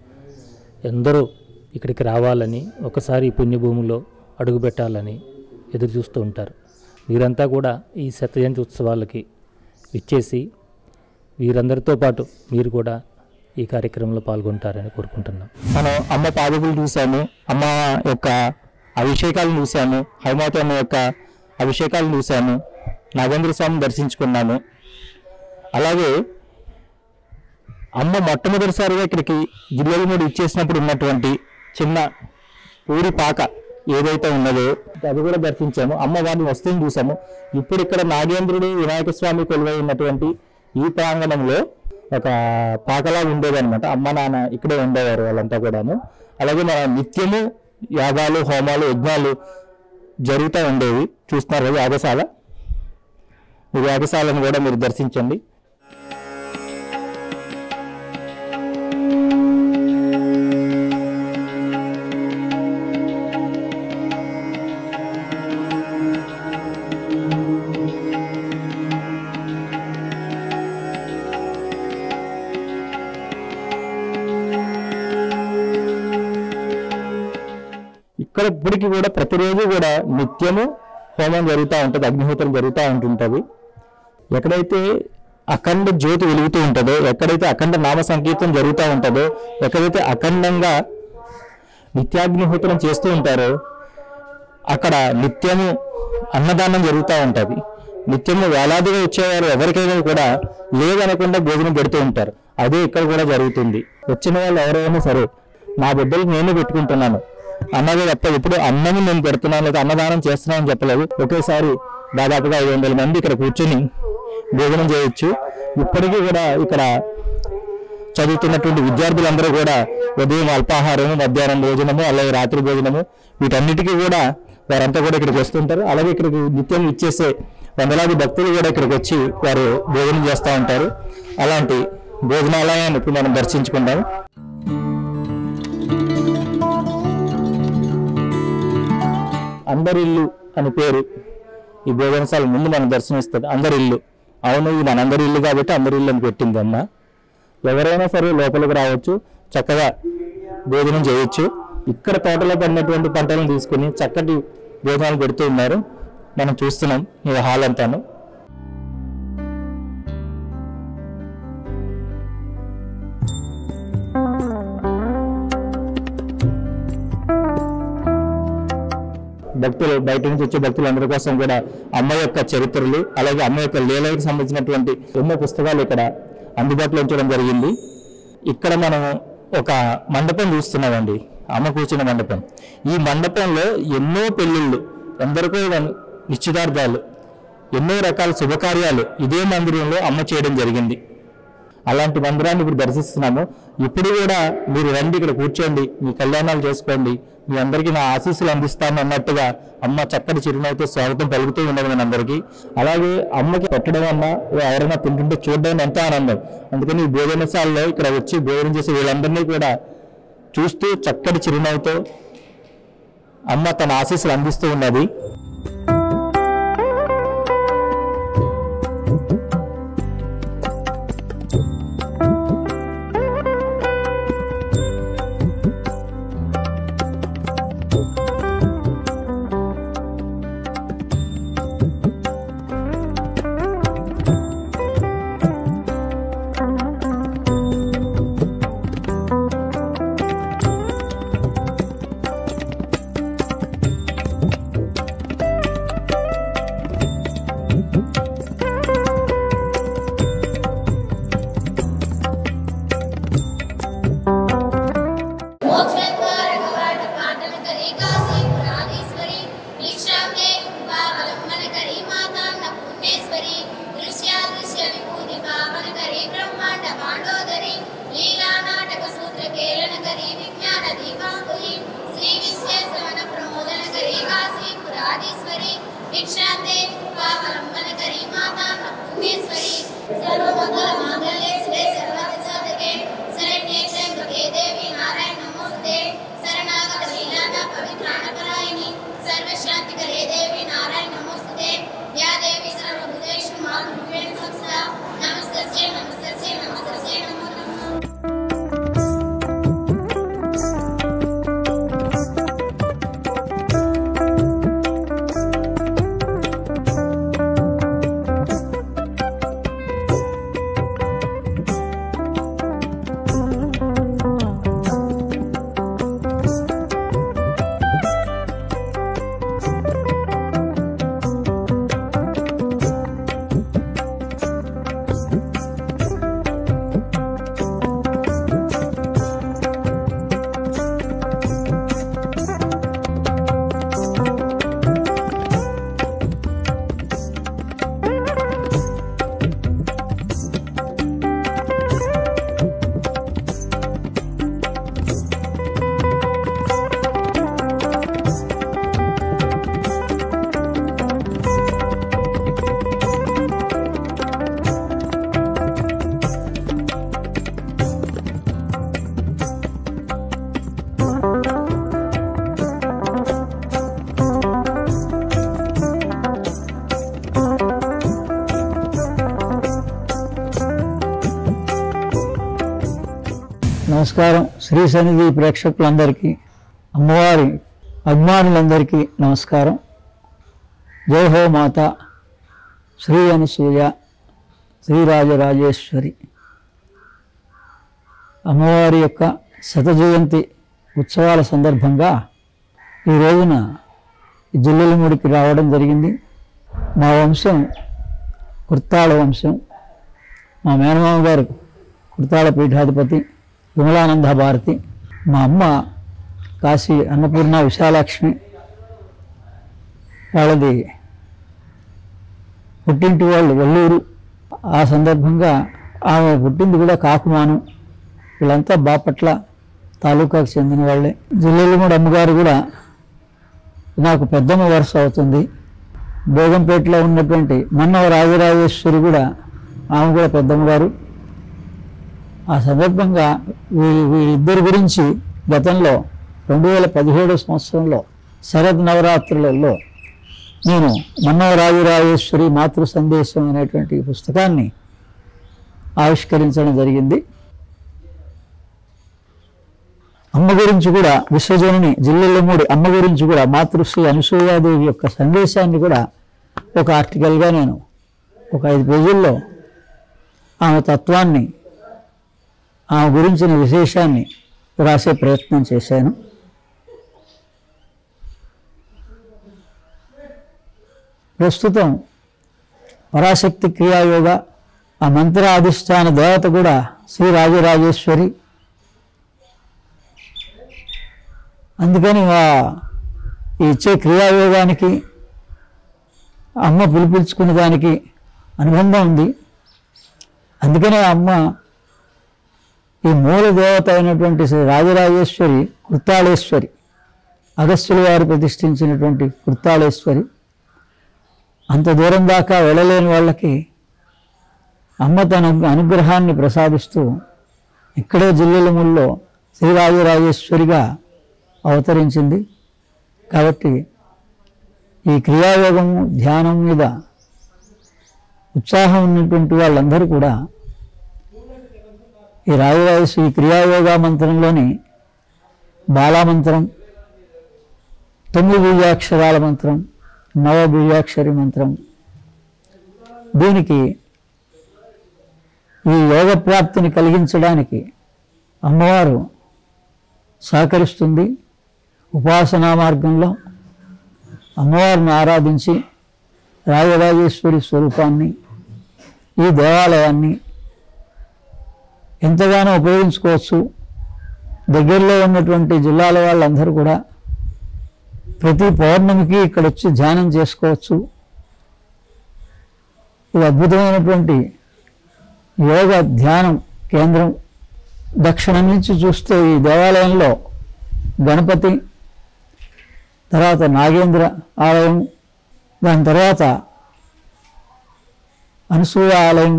ఎందరో ఇక్కడికి రావాలని ఒకసారి ఈ పుణ్యభూమిలో అడుగుపెట్టాలని ఎదురు చూస్తూ ఉంటారు వీరంతా కూడా ఈ శతజయంతి ఉత్సవాలకి విచ్చేసి వీరందరితో పాటు మీరు కూడా ఈ కార్యక్రమంలో పాల్గొంటారని కోరుకుంటున్నాం మనం అమ్మ పాదకులు చూసాము అమ్మ యొక్క అభిషేకాలను చూసాము హైమాత అమ్మ యొక్క అభిషేకాలను చూసాము నాగేంద్ర స్వామిని దర్శించుకున్నాము అలాగే అమ్మ మొట్టమొదటిసారిగా ఇక్కడికి గిల్లెలమూడి ఇచ్చేసినప్పుడు ఉన్నటువంటి చిన్న పూరి పాక ఏదైతే ఉన్నదో అది కూడా దర్శించాము అమ్మ వారిని వస్తువుని చూసాము ఇప్పుడు ఇక్కడ నాగేంద్రుడు వినాయక స్వామి కొలువై ఉన్నటువంటి ఈ ప్రాంగణంలో ఒక పాకలా ఉండేదన్నమాట అమ్మ నాన్న ఇక్కడే ఉండేవారు వాళ్ళంతా కూడాను అలాగే మన నిత్యము యాగాలు హోమాలు యజ్ఞాలు జరుగుతూ ఉండేవి చూస్తున్నారు కదా యాగశాల ఈ యాగశాలను కూడా మీరు దర్శించండి ఇక్కడ ఇప్పటికి కూడా ప్రతిరోజు కూడా నిత్యము హోమం జరుగుతూ ఉంటుంది అగ్నిహోత్రం జరుగుతూ ఉంటుంటుంది ఎక్కడైతే అఖండ జ్యోతి వెలుగుతూ ఉంటుందో ఎక్కడైతే అఖండ నామ సంకీర్తనం జరుగుతూ ఉంటుందో ఎక్కడైతే అఖండంగా నిత్యాగ్నిహోత్రం చేస్తూ ఉంటారో అక్కడ నిత్యము అన్నదానం జరుగుతూ ఉంటుంది నిత్యము వేలాదిగా వచ్చేవారు ఎవరికైనా కూడా లేదనకుండా భోజనం పెడుతూ ఉంటారు అదే ఇక్కడ కూడా జరుగుతుంది వచ్చిన వాళ్ళు ఎవరైనా సరే నా బిడ్డలు నేను పెట్టుకుంటున్నాను అన్నదే తప్ప ఇప్పుడు అన్నము నేను పెడుతున్నాను లేదా అన్నదానం చేస్తున్నాను అని చెప్పలేదు ఒకేసారి దాదాపుగా ఐదు వందల మంది ఇక్కడ కూర్చొని భోజనం చేయొచ్చు ఇప్పటికీ కూడా ఇక్కడ చదువుతున్నటువంటి విద్యార్థులందరూ కూడా ఉదయం అల్పాహారము మధ్యాహ్నం భోజనము అలాగే రాత్రి భోజనము వీటన్నిటికీ కూడా వారంతా కూడా ఇక్కడికి వస్తుంటారు అలాగే ఇక్కడికి నిత్యం ఇచ్చేసే వందలాది భక్తులు కూడా ఇక్కడికి వచ్చి వారు భోజనం చేస్తూ ఉంటారు అలాంటి భోజనాలయాన్ని ఇప్పుడు మనం దర్శించుకుందాం అందరిల్లు అని పేరు ఈ భోజనశాల ముందు మనం దర్శనిస్తుంది అందరిల్లు అవును ఇది మనందరి ఇల్లు కాబట్టి అందరి ఇల్లు అని పెట్టింది అమ్మ ఎవరైనా సరే లోపలికి రావచ్చు చక్కగా భోజనం చేయొచ్చు ఇక్కడ తోటలో పడినటువంటి పంటలను తీసుకుని చక్కటి భోజనాలు పెడుతూ ఉన్నారు మనం చూస్తున్నాం ఈ హాల్ అంతాను భక్తులు బయట నుంచి వచ్చే భక్తులందరి కోసం కూడా అమ్మ యొక్క చరిత్రలు అలాగే అమ్మ యొక్క లీలలకు సంబంధించినటువంటి ఎన్నో పుస్తకాలు ఇక్కడ అందుబాటులో ఉంచడం జరిగింది ఇక్కడ మనం ఒక మండపం చూస్తున్నామండి అమ్మ కూర్చున్న మండపం ఈ మండపంలో ఎన్నో పెళ్ళిళ్ళు ఎందరికో నిశ్చితార్థాలు ఎన్నో రకాల శుభకార్యాలు ఇదే మందిరంలో అమ్మ చేయడం జరిగింది అలాంటి మందిరాన్ని ఇప్పుడు దర్శిస్తున్నాము ఇప్పుడు కూడా మీరు రండి ఇక్కడ కూర్చోండి మీ కళ్యాణాలు చేసుకోండి మీ అందరికీ నా ఆశీస్సులు అందిస్తాను అన్నట్టుగా అమ్మ చక్కటి చిరునవ్వుతో స్వాగతం పలుకుతూ ఉన్నది మన అందరికీ అలాగే అమ్మకి పెట్టడం వల్ల ఎవరైనా తింటుంటే చూడడం ఎంతో ఆనందం అందుకని ఈ భోజనశాలలో ఇక్కడ వచ్చి భోజనం చేసే వీళ్ళందరినీ కూడా చూస్తూ చక్కటి చిరునవ్వుతో అమ్మ తన ఆశీస్సులు అందిస్తూ ఉన్నది మోక్షద్వార కవాట పాటన కరి కాశీ పురాధీశ్వరి ఈక్షాంగే కృపావలంబన కరి మాతాన్న పుణ్యేశ్వరి దృశ్యాదృశ్య విభూతి పావన కరి బ్రహ్మాండ పాండోదరి లీలా నాటక సూత్ర కేళన కరి విజ్ఞాన దీపాంకురి శ్రీ విశ్వేశ్వర ప్రమోదన కరి కాశీ పురాధీశ్వరి ఈక్షాంగే కృపావలంబన కరి మాతాన్న పుణ్యేశ్వరి సర్వమంగళ మాంగళ్యే శ్రీ సర్వద సాధకే శరణ్యే త్ర్యంబకే దేవి నారాయణ నమోస్తే శరణాగత లీలాన పవిత్రాణపరాయణి సర్వశాంతికరే దేవి నారాయణ నమోస్తే యా దేవి సర్వభూతేషు మాతృరూపేణ సంస్థా నమస్తస్యై నమస్తస్యై నమస్తస్యై నమో నమః నమస్కారం శ్రీ సన్నిధి ప్రేక్షకులందరికీ అమ్మవారి అభిమానులందరికీ నమస్కారం జై హో మాత శ్రీ అనసూయ శ్రీరాజరాజేశ్వరి అమ్మవారి యొక్క శత జయంతి ఉత్సవాల సందర్భంగా ఈ రోజున జిల్లెలముడికి రావడం జరిగింది మా వంశం కుర్తాళ వంశం మా మేనమామ గారు కుర్తాళ పీఠాధిపతి విమలానంద భారతి మా అమ్మ కాశీ అన్నపూర్ణ విశాలాక్ష్మి వాళ్ళది పుట్టింటి వాళ్ళు వల్లూరు ఆ సందర్భంగా ఆమె పుట్టింది కూడా కాకుమాను వీళ్ళంతా బాపట్ల తాలూకాకు చెందిన వాళ్ళే జిల్లెలమూడి అమ్మగారు కూడా నాకు పెద్దమ్మ వరుస అవుతుంది బేగంపేటలో ఉన్నటువంటి మన్నవ రాజరాజేశ్వరి కూడా ఆమె కూడా పెద్దమ్మ గారు ఆ సందర్భంగా వీరి వీరిద్దరి గురించి గతంలో రెండు వేల పదిహేడు సంవత్సరంలో శరద్ నవరాత్రులలో నేను మన్నవ రాజరాజేశ్వరి మాతృ సందేశం అనేటువంటి పుస్తకాన్ని ఆవిష్కరించడం జరిగింది అమ్మ గురించి కూడా విశ్వజనని జిల్లెల్లమూడి అమ్మ గురించి కూడా మాతృశ్రీ అనసూయాదేవి యొక్క సందేశాన్ని కూడా ఒక ఆర్టికల్గా నేను ఒక ఐదు పేజీల్లో ఆమె తత్వాన్ని ఆమె గురించిన విశేషాన్ని రాసే ప్రయత్నం చేశాను ప్రస్తుతం పరాశక్తి క్రియాయోగ ఆ మంత్ర అధిష్టాన దేవత కూడా శ్రీ రాజరాజేశ్వరి అందుకని ఆ ఈ ఇచ్చే క్రియాయోగానికి అమ్మ పిలిపించుకునే దానికి అనుబంధం ఉంది అందుకనే ఆ అమ్మ ఈ మూల దేవత అయినటువంటి శ్రీ రాజరాజేశ్వరి కృతాళేశ్వరి అగస్త్యుల వారు ప్రతిష్ఠించినటువంటి కృతాళేశ్వరి అంత దూరం దాకా వెళ్ళలేని వాళ్ళకి అమ్మ తన అనుగ్రహాన్ని ప్రసాదిస్తూ ఇక్కడే జిల్లెలముల్లో శ్రీరాజరాజేశ్వరిగా అవతరించింది కాబట్టి ఈ క్రియాయోగము ధ్యానం మీద ఉత్సాహం ఉన్నటువంటి వాళ్ళందరూ కూడా ఈ రాజరాజేశ్వరి ఈ క్రియాయోగ మంత్రంలోని బాలామంత్రం తొమ్మిది బీజాక్షరాల మంత్రం నవ బీజాక్షరి మంత్రం దీనికి ఈ యోగ ప్రాప్తిని కలిగించడానికి అమ్మవారు సహకరిస్తుంది ఉపాసనా మార్గంలో అమ్మవారిని ఆరాధించి రాజరాజేశ్వరి స్వరూపాన్ని ఈ దేవాలయాన్ని ఎంతగానో ఉపయోగించుకోవచ్చు దగ్గరలో ఉన్నటువంటి జిల్లాల వాళ్ళందరూ కూడా ప్రతి పౌర్ణమికి ఇక్కడ వచ్చి ధ్యానం చేసుకోవచ్చు ఇది అద్భుతమైనటువంటి యోగ ధ్యానం కేంద్రం దక్షిణం నుంచి చూస్తే ఈ దేవాలయంలో గణపతి తర్వాత నాగేంద్ర ఆలయం దాని తర్వాత అనసూయ ఆలయం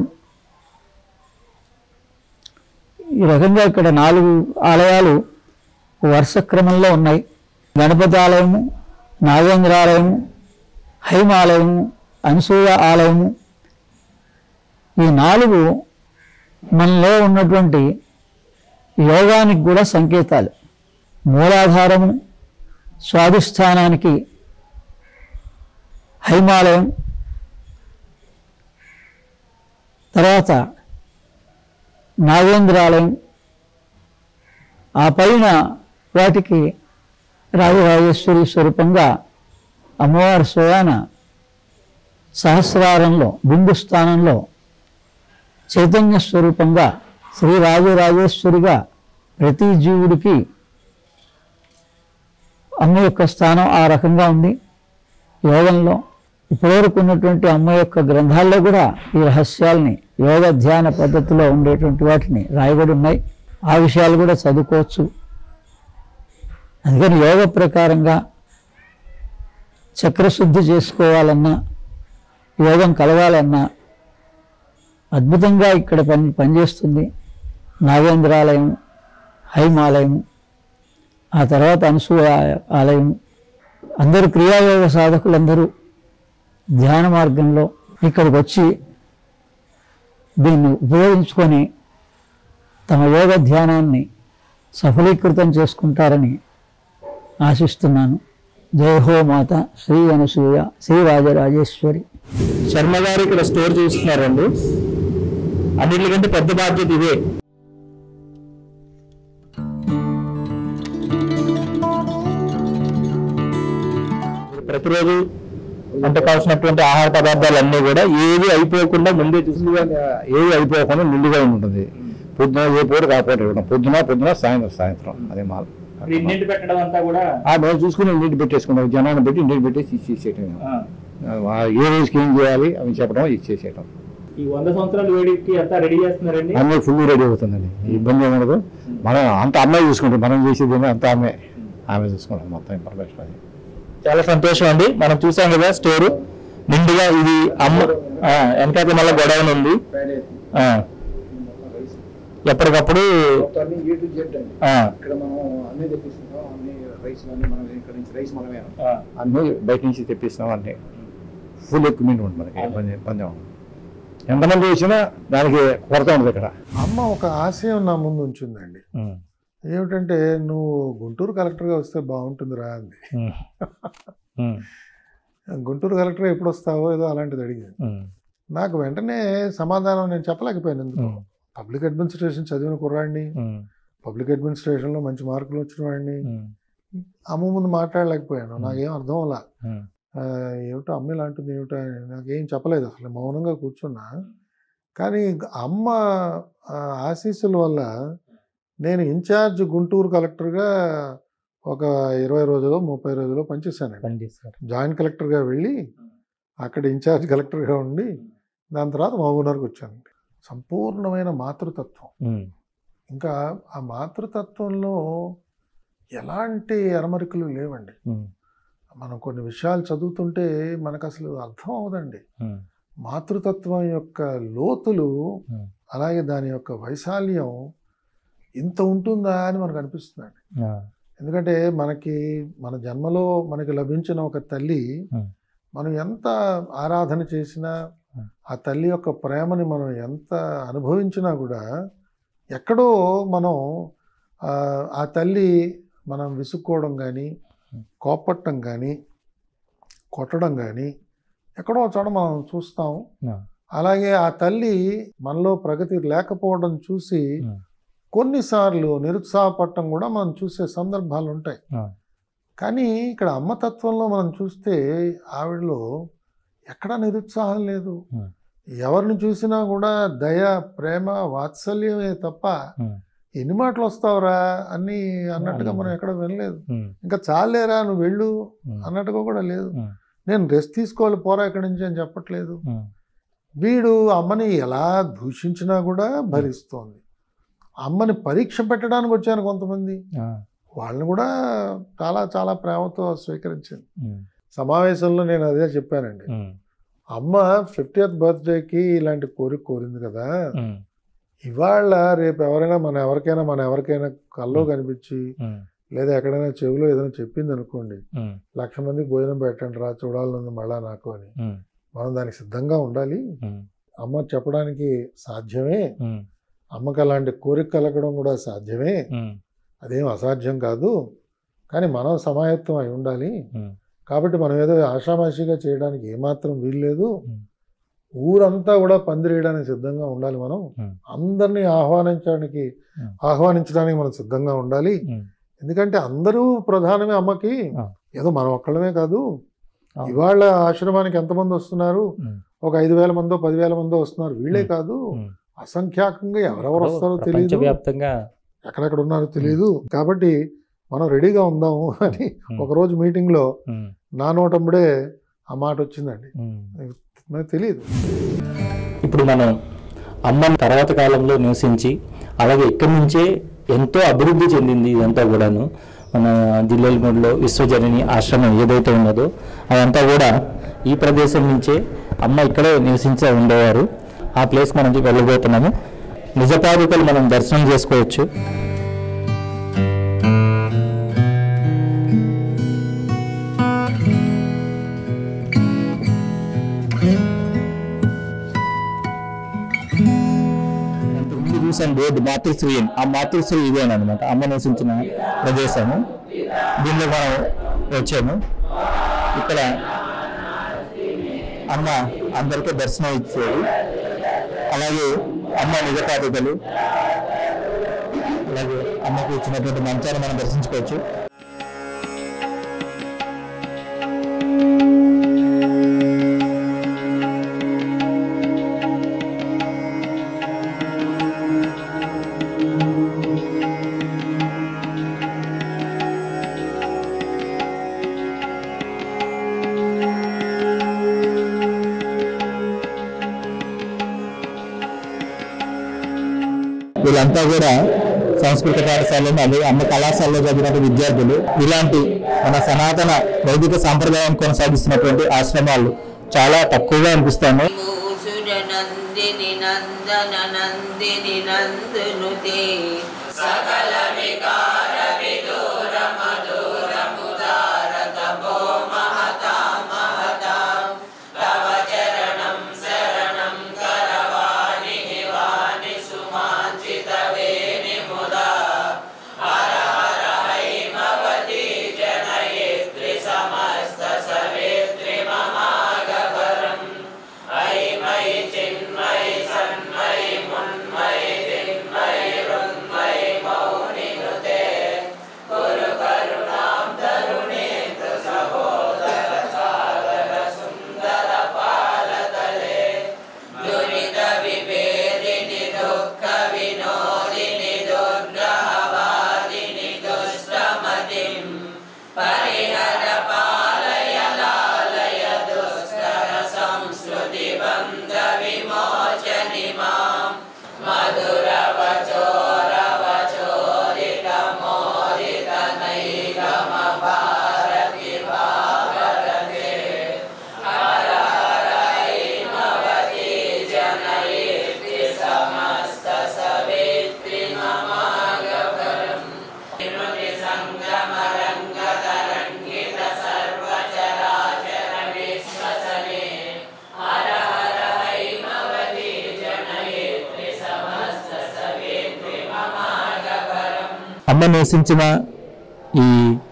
ఈ రకంగా ఇక్కడ నాలుగు ఆలయాలు వరుస క్రమంలో ఉన్నాయి గణపతి ఆలయము నాగేంద్ర ఆలయము హైమ ఆలయము అనసూయ ఆలయము ఈ నాలుగు మనలో ఉన్నటువంటి యోగానికి కూడా సంకేతాలు మూలాధారము స్వాధిష్టానానికి హైమాలయం తర్వాత నాగేంద్రాలయం ఆ పైన వాటికి రాజరాజేశ్వరి స్వరూపంగా అమ్మవారి స్వయాన సహస్రారంలో బిందు స్థానంలో చైతన్య స్వరూపంగా శ్రీ రాజరాజేశ్వరిగా ప్రతి జీవుడికి అమ్మ యొక్క స్థానం ఆ రకంగా ఉంది యోగంలో ఇప్పటివరకు ఉన్నటువంటి అమ్మ యొక్క గ్రంథాల్లో కూడా ఈ రహస్యాల్ని యోగ ధ్యాన పద్ధతిలో ఉండేటువంటి వాటిని రాయబడి ఉన్నాయి ఆ విషయాలు కూడా చదువుకోవచ్చు అందుకని యోగ ప్రకారంగా చక్రశుద్ధి చేసుకోవాలన్నా యోగం కలగాలన్నా అద్భుతంగా ఇక్కడ పని పనిచేస్తుంది నాగేంద్రాలయం హైమాలయం ఆ తర్వాత అనసూయ ఆలయం అందరూ క్రియాయోగ సాధకులందరూ ధ్యాన మార్గంలో ఇక్కడికి వచ్చి దీన్ని ఉపయోగించుకొని తమ యోగ ధ్యానాన్ని సఫలీకృతం చేసుకుంటారని ఆశిస్తున్నాను జై హో మాత శ్రీ అనసూయ శ్రీ రాజరాజేశ్వరి శర్మ గారు ఇక్కడ స్టోర్ చూస్తున్నారండి అన్నిటికంటే పెద్ద బాధ్యత ఇదే ప్రతిరోజు వంట కావాల్సినటువంటి ఆహార పదార్థాలన్నీ కూడా ఏవి అయిపోకుండా ముందే చూసి ఏది అయిపోకుండా నిండుగా ఉంటుంది పొద్దున ఏ పూట కాకపోతే ఇవ్వడం పొద్దున పొద్దున సాయంత్రం సాయంత్రం అదే మాల ఇంటింటి పెట్టడం అంతా కూడా ఆ మేము చూసుకుని నీటి పెట్టేసుకున్నాం జనాన్ని పెట్టి నీటి పెట్టేసి ఇచ్చేసేయటం ఆ, ఏ రోజుకి ఏం చేయాలి అవి చెప్పడం ఇచ్చేసేయటం ఈ వంద సంవత్సరాల వేడికి అంతా రెడీ చేస్తున్నారండి అన్నీ ఫుల్ రెడీ అవుతుందండి ఇబ్బంది ఏమనదు మనం అంత అమ్మాయి చూసుకుంటాం మనం చేసేది ఏమో అంత ఆమె ఆమె చూసుకుంటాం మొత్తం ఇన్ఫర్మేషన్ అది చాలా సంతోషం అండి మనం చూసాం కదా స్టోరు నిండుగా ఇది అమ్మ ఆ, వెనకాల మళ్ళీ గొడవన ఉంది ఆ. ఎప్పటికప్పుడు ఆ. ఇక్కడ మనం అన్ని తెప్పిస్తున్నాం అన్ని రైస్ అన్ని మనం ఇక్కడ నుంచి రైస్ మనమే అన్ని బయట నుంచి తెప్పిస్తాం అన్ని ఫుల్ ఎక్విప్మెంట్ ఉంటుంది మనకి ఇబ్బంది ఇబ్బంది ఉండదు. ఎంతమంది వచ్చినా దానికి కొరత ఉండదు ఇక్కడ అమ్మ ఒక ఆశయం నా ముందు ఉంచుందండి ఏమిటంటే నువ్వు గుంటూరు కలెక్టర్గా వస్తే బాగుంటుందిరా అంది ఉమ్. ఉమ్. గుంటూరు కలెక్టర్ ఎప్పుడు వస్తావో ఏదో అలాంటిది అడిగింది ఉమ్. నాకు వెంటనే సమాధానం నేను చెప్పలేకపోయాను ఎందుకు పబ్లిక్ అడ్మినిస్ట్రేషన్ చదివిన కుర్రాడిని ఉమ్. పబ్లిక్ అడ్మినిస్ట్రేషన్లో మంచి మార్కులు వచ్చిన వాడిని ఉమ్. అమ్మ ముందు మాట్లాడలేకపోయాను నాకేం అర్థం అలా ఉమ్. ఏమిటో అమ్మ ఇలాంటిది ఏమిటో అని నాకేం చెప్పలేదు అసలు మౌనంగా కూర్చున్నా కానీ అమ్మ ఆ, ఆశీస్సుల వల్ల నేను ఇన్ఛార్జ్ గుంటూరు కలెక్టర్గా ఒక ఇరవై రోజులు ముప్పై రోజులు పనిచేశాను పనిచేశారు జాయింట్ కలెక్టర్గా వెళ్ళి అక్కడ ఇన్ఛార్జ్ కలెక్టర్గా ఉండి దాని తర్వాత మహబూబ్నగర్కి వచ్చాను సంపూర్ణమైన మాతృతత్వం ఉమ్. ఇంకా ఆ మాతృతత్వంలో ఎలాంటి అరమరికలు లేవండి ఉమ్. మనం కొన్ని విషయాలు చదువుతుంటే మనకు అసలు అర్థం అవదండి ఉమ్. మాతృతత్వం యొక్క లోతులు ఉమ్. అలాగే దాని యొక్క వైశాల్యం ఇంత ఉంటుందా అని మనకు అనిపిస్తుందండి ఆ. ఎందుకంటే మనకి మన జన్మలో మనకి లభించిన ఒక తల్లి ఉమ్. మనం ఎంత ఆరాధన చేసినా ఆ తల్లి యొక్క ప్రేమని మనం ఎంత అనుభవించినా కూడా ఎక్కడో మనం ఆ, ఆ తల్లి మనం విసుక్కోవడం కానీ కోపట్టడం కానీ కొట్టడం కానీ ఎక్కడో ఒక చోట మనం చూస్తాం ఆ. అలాగే ఆ తల్లి మనలో ప్రగతి లేకపోవడం చూసి కొన్నిసార్లు నిరుత్సాహపడటం కూడా మనం చూసే సందర్భాలు ఉంటాయి ఆ. కానీ ఇక్కడ అమ్మతత్వంలో మనం చూస్తే ఆవిడలో ఎక్కడా నిరుత్సాహం లేదు ఉమ్. ఎవరిని చూసినా కూడా దయ ప్రేమ వాత్సల్యమే తప్ప ఉమ్. ఎన్ని మాటలు వస్తావురా అని అన్నట్టుగా మనం ఎక్కడ వినలేదు ఉమ్. ఇంకా చాలేరా నువ్వు వెళ్ళు ఉమ్. అన్నట్టుగా కూడా లేదు ఉమ్. నేను రెస్ట్ తీసుకోవాలి పోరా ఇక్కడి నుంచి అని చెప్పట్లేదు ఉమ్. వీడు అమ్మని ఎలా దూషించినా కూడా భరిస్తోంది అమ్మని పరీక్ష పెట్టడానికి వచ్చాను కొంతమంది ఆ. వాళ్ళని కూడా చాలా చాలా ప్రేమతో స్వీకరించింది ఉమ్. సమావేశంలో నేను అదే చెప్పానండి ఉమ్. అమ్మ ఫిఫ్టీయత్ బర్త్డేకి ఇలాంటి కోరిక కోరింది కదా ఉమ్. ఇవాళ రేపు ఎవరైనా మన ఎవరికైనా మన ఎవరికైనా కల్లో కనిపించి ఉమ్. లేదా ఎక్కడైనా చెవిలో ఏదైనా చెప్పింది అనుకోండి ఉమ్. లక్ష మందికి భోజనం పెట్టండి రా చూడాలనుంది మళ్ళా నాకు అని ఉమ్. మనం దానికి సిద్ధంగా ఉండాలి ఉమ్. అమ్మ చెప్పడానికి సాధ్యమే ఉమ్. అమ్మకి అలాంటి కోరిక కలగడం కూడా సాధ్యమే ఉమ్. అదేం అసాధ్యం కాదు కానీ మనం సమాయత్తం అయి ఉండాలి ఉమ్. కాబట్టి మనం ఏదో ఆషామాషిగా చేయడానికి ఏమాత్రం వీల్లేదు ఊరంతా కూడా పందిరేయడానికి సిద్ధంగా ఉండాలి మనం ఉమ్. అందరినీ ఆహ్వానించడానికి ఉమ్. ఆహ్వానించడానికి మనం సిద్ధంగా ఉండాలి ఉమ్. ఎందుకంటే అందరూ ప్రధానమే అమ్మకి ఆ. ఏదో మనం ఒక్కళ్ళమే కాదు ఆ. ఇవాళ ఆశ్రమానికి ఎంతమంది వస్తున్నారు ఉమ్. ఒక ఐదు వేల మందో పదివేల మందో వస్తున్నారు వీళ్ళే కాదు ఉమ్. అసంఖ్యాకంగా ఎవరెవరు వస్తారో తెలియదు ప్రపంచవ్యాప్తంగా ఎక్కడెక్కడ ఉన్నారో తెలియదు కాబట్టి మనం రెడీగా ఉందాము అని ఒకరోజు మీటింగ్లో ఉమ్. నా నోటంబడే ఆ మాట వచ్చిందండి ఉమ్. మనకు తెలియదు ఇప్పుడు మనం అమ్మని తర్వాత కాలంలో నివసించి అలాగే ఇక్కడి నుంచే ఎంతో అభివృద్ధి చెందింది ఇదంతా కూడాను మన జిల్లెలమూడిలో విశ్వజనని ఆశ్రమం ఏదైతే ఉన్నదో అదంతా కూడా ఈ ప్రదేశం నుంచే అమ్మ ఇక్కడే నివసించే ఉండేవారు ఆ ప్లేస్ మనం వెళ్ళబోతున్నాము నిజపాదుకలు మనం దర్శనం చేసుకోవచ్చు ఇంతకుముందు చూసాను బోర్డు మాతృశ్రీ అని. ఆ మాతృశ్రీ ఇదేనమాట అమ్మ నివసించిన ప్రదేశము దీనిలో మనం వచ్చాము ఇక్కడ అమ్మ అందరికీ దర్శనం ఇచ్చేది అలాగే అమ్మ నిజపాదుకలు అలాగే అమ్మకు ఇచ్చినటువంటి మంచాన్ని మనం దర్శించుకోవచ్చు వీళ్ళంతా కూడా సంస్కృత పాఠశాలలో అలాగే అమ్మ కళాశాలలో చదివిన విద్యార్థులు ఇలాంటి మన సనాతన వైదిక సాంప్రదాయం కొనసాగిస్తున్నటువంటి ఆశ్రమాలు చాలా తక్కువగా అనిపిస్తాయి నందిని నందన నందిని నందునుతే సకల వికార విదూర మధుర ముదార తపో మహతా మహతా తవ చరణం శరణం కరవాణి వాణి సుమాంచిత వేణి ముదా అమ్మ నివసించిన ఈ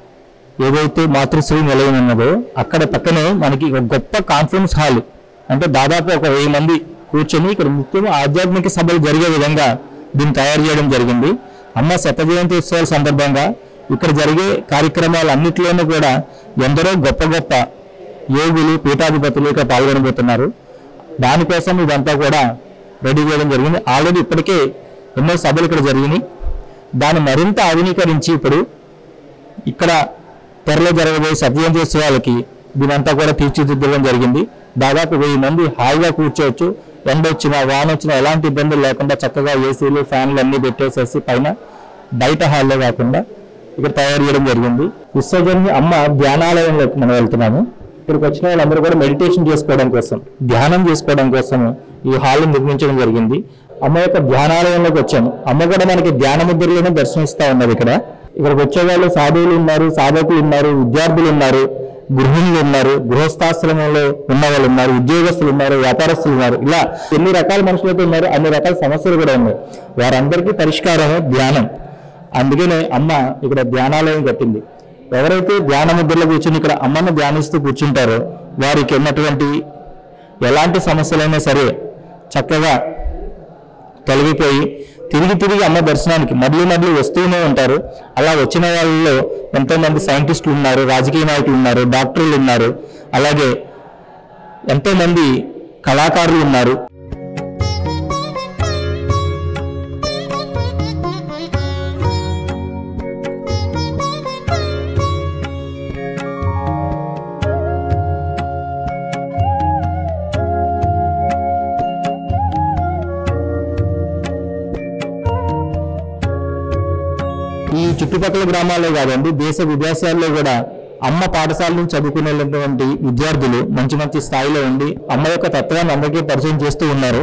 ఏదైతే మాతృశ్రీ నిలయం ఉన్నదో అక్కడ పక్కనే మనకి ఒక గొప్ప కాన్ఫరెన్స్ హాల్ అంటే దాదాపు ఒక వెయ్యి మంది కూర్చొని ఇక్కడ ముఖ్యంగా ఆధ్యాత్మిక సభలు జరిగే విధంగా దీన్ని తయారు చేయడం జరిగింది అమ్మ శత జయంతి ఉత్సవాల సందర్భంగా ఇక్కడ జరిగే కార్యక్రమాలన్నింటిలోనూ కూడా ఎందరో గొప్ప గొప్ప యోగులు పీఠాధిపతులు ఇక్కడ పాల్గొనబోతున్నారు దానికోసం ఇదంతా కూడా రెడీ చేయడం జరిగింది ఆల్రెడీ ఇప్పటికే ఎన్నో సభలు ఇక్కడ జరిగినాయి దాన్ని మరింత ఆధునీకరించి ఇప్పుడు ఇక్కడ త్వరలో జరగబోయే సత్యజయంతి ఉత్సవాలకి దీనంతా కూడా తీర్చిదిద్దడం జరిగింది దాదాపు వెయ్యి మంది హాయిగా కూర్చోవచ్చు ఎండ వచ్చినా వాన వచ్చినా ఎలాంటి ఇబ్బందులు లేకుండా చక్కగా ఏసీలు ఫ్యాన్లు అన్ని పెట్టేసేసి పైన బయట హాల్లో కాకుండా ఇక్కడ తయారు చేయడం జరిగింది విశ్వజన్య అమ్మ ధ్యానాలయంలోకి మనం వెళ్తున్నాము ఇక్కడికి వచ్చిన వాళ్ళందరూ కూడా మెడిటేషన్ చేసుకోవడం కోసం ధ్యానం చేసుకోవడం కోసం ఈ హాల్ నిర్మించడం జరిగింది అమ్మ యొక్క ధ్యానాలయంలోకి వచ్చాము అమ్మ కూడా మనకి ధ్యాన ముద్రలోనే దర్శనమిస్తా ఉన్నది ఇక్కడ ఇక్కడికి వచ్చే వాళ్ళు సాధువులు ఉన్నారు సాధకులు ఉన్నారు విద్యార్థులు ఉన్నారు గృహిణులు ఉన్నారు గృహస్థాశ్రమంలో ఉన్న వాళ్ళు ఉన్నారు ఉద్యోగస్తులు ఉన్నారు వ్యాపారస్తులు ఉన్నారు ఇలా ఎన్ని రకాల మనుషులు అయితే ఉన్నారు అన్ని రకాల సమస్యలు కూడా ఉన్నాయి వారందరికీ పరిష్కారమే ధ్యానం అందుకనే అమ్మ ఇక్కడ ధ్యానాలయం కట్టింది ఎవరైతే ధ్యాన ముద్రలో కూర్చుని ఇక్కడ అమ్మను ధ్యానిస్తూ కూర్చుంటారో వారికి ఉన్నటువంటి ఎలాంటి సమస్యలైనా సరే చక్కగా తొలగిపోయి తిరిగి తిరిగి అమ్మ దర్శనానికి మళ్ళీ మళ్ళీ వస్తూనే ఉంటారు అలా వచ్చిన వాళ్ళలో ఎంతో మంది సైంటిస్టులు ఉన్నారు రాజకీయ నాయకులు ఉన్నారు డాక్టర్లు ఉన్నారు అలాగే ఎంతో మంది కళాకారులు ఉన్నారు ఈ చుట్టుపక్కల గ్రామాల్లో కాదండి దేశ విదేశాల్లో కూడా అమ్మ పాఠశాలను చదువుకునేటువంటి విద్యార్థులు మంచి మంచి స్థాయిలో ఉండి అమ్మ యొక్క తత్వాన్ని అందరికీ పరిచయం చేస్తూ ఉన్నారు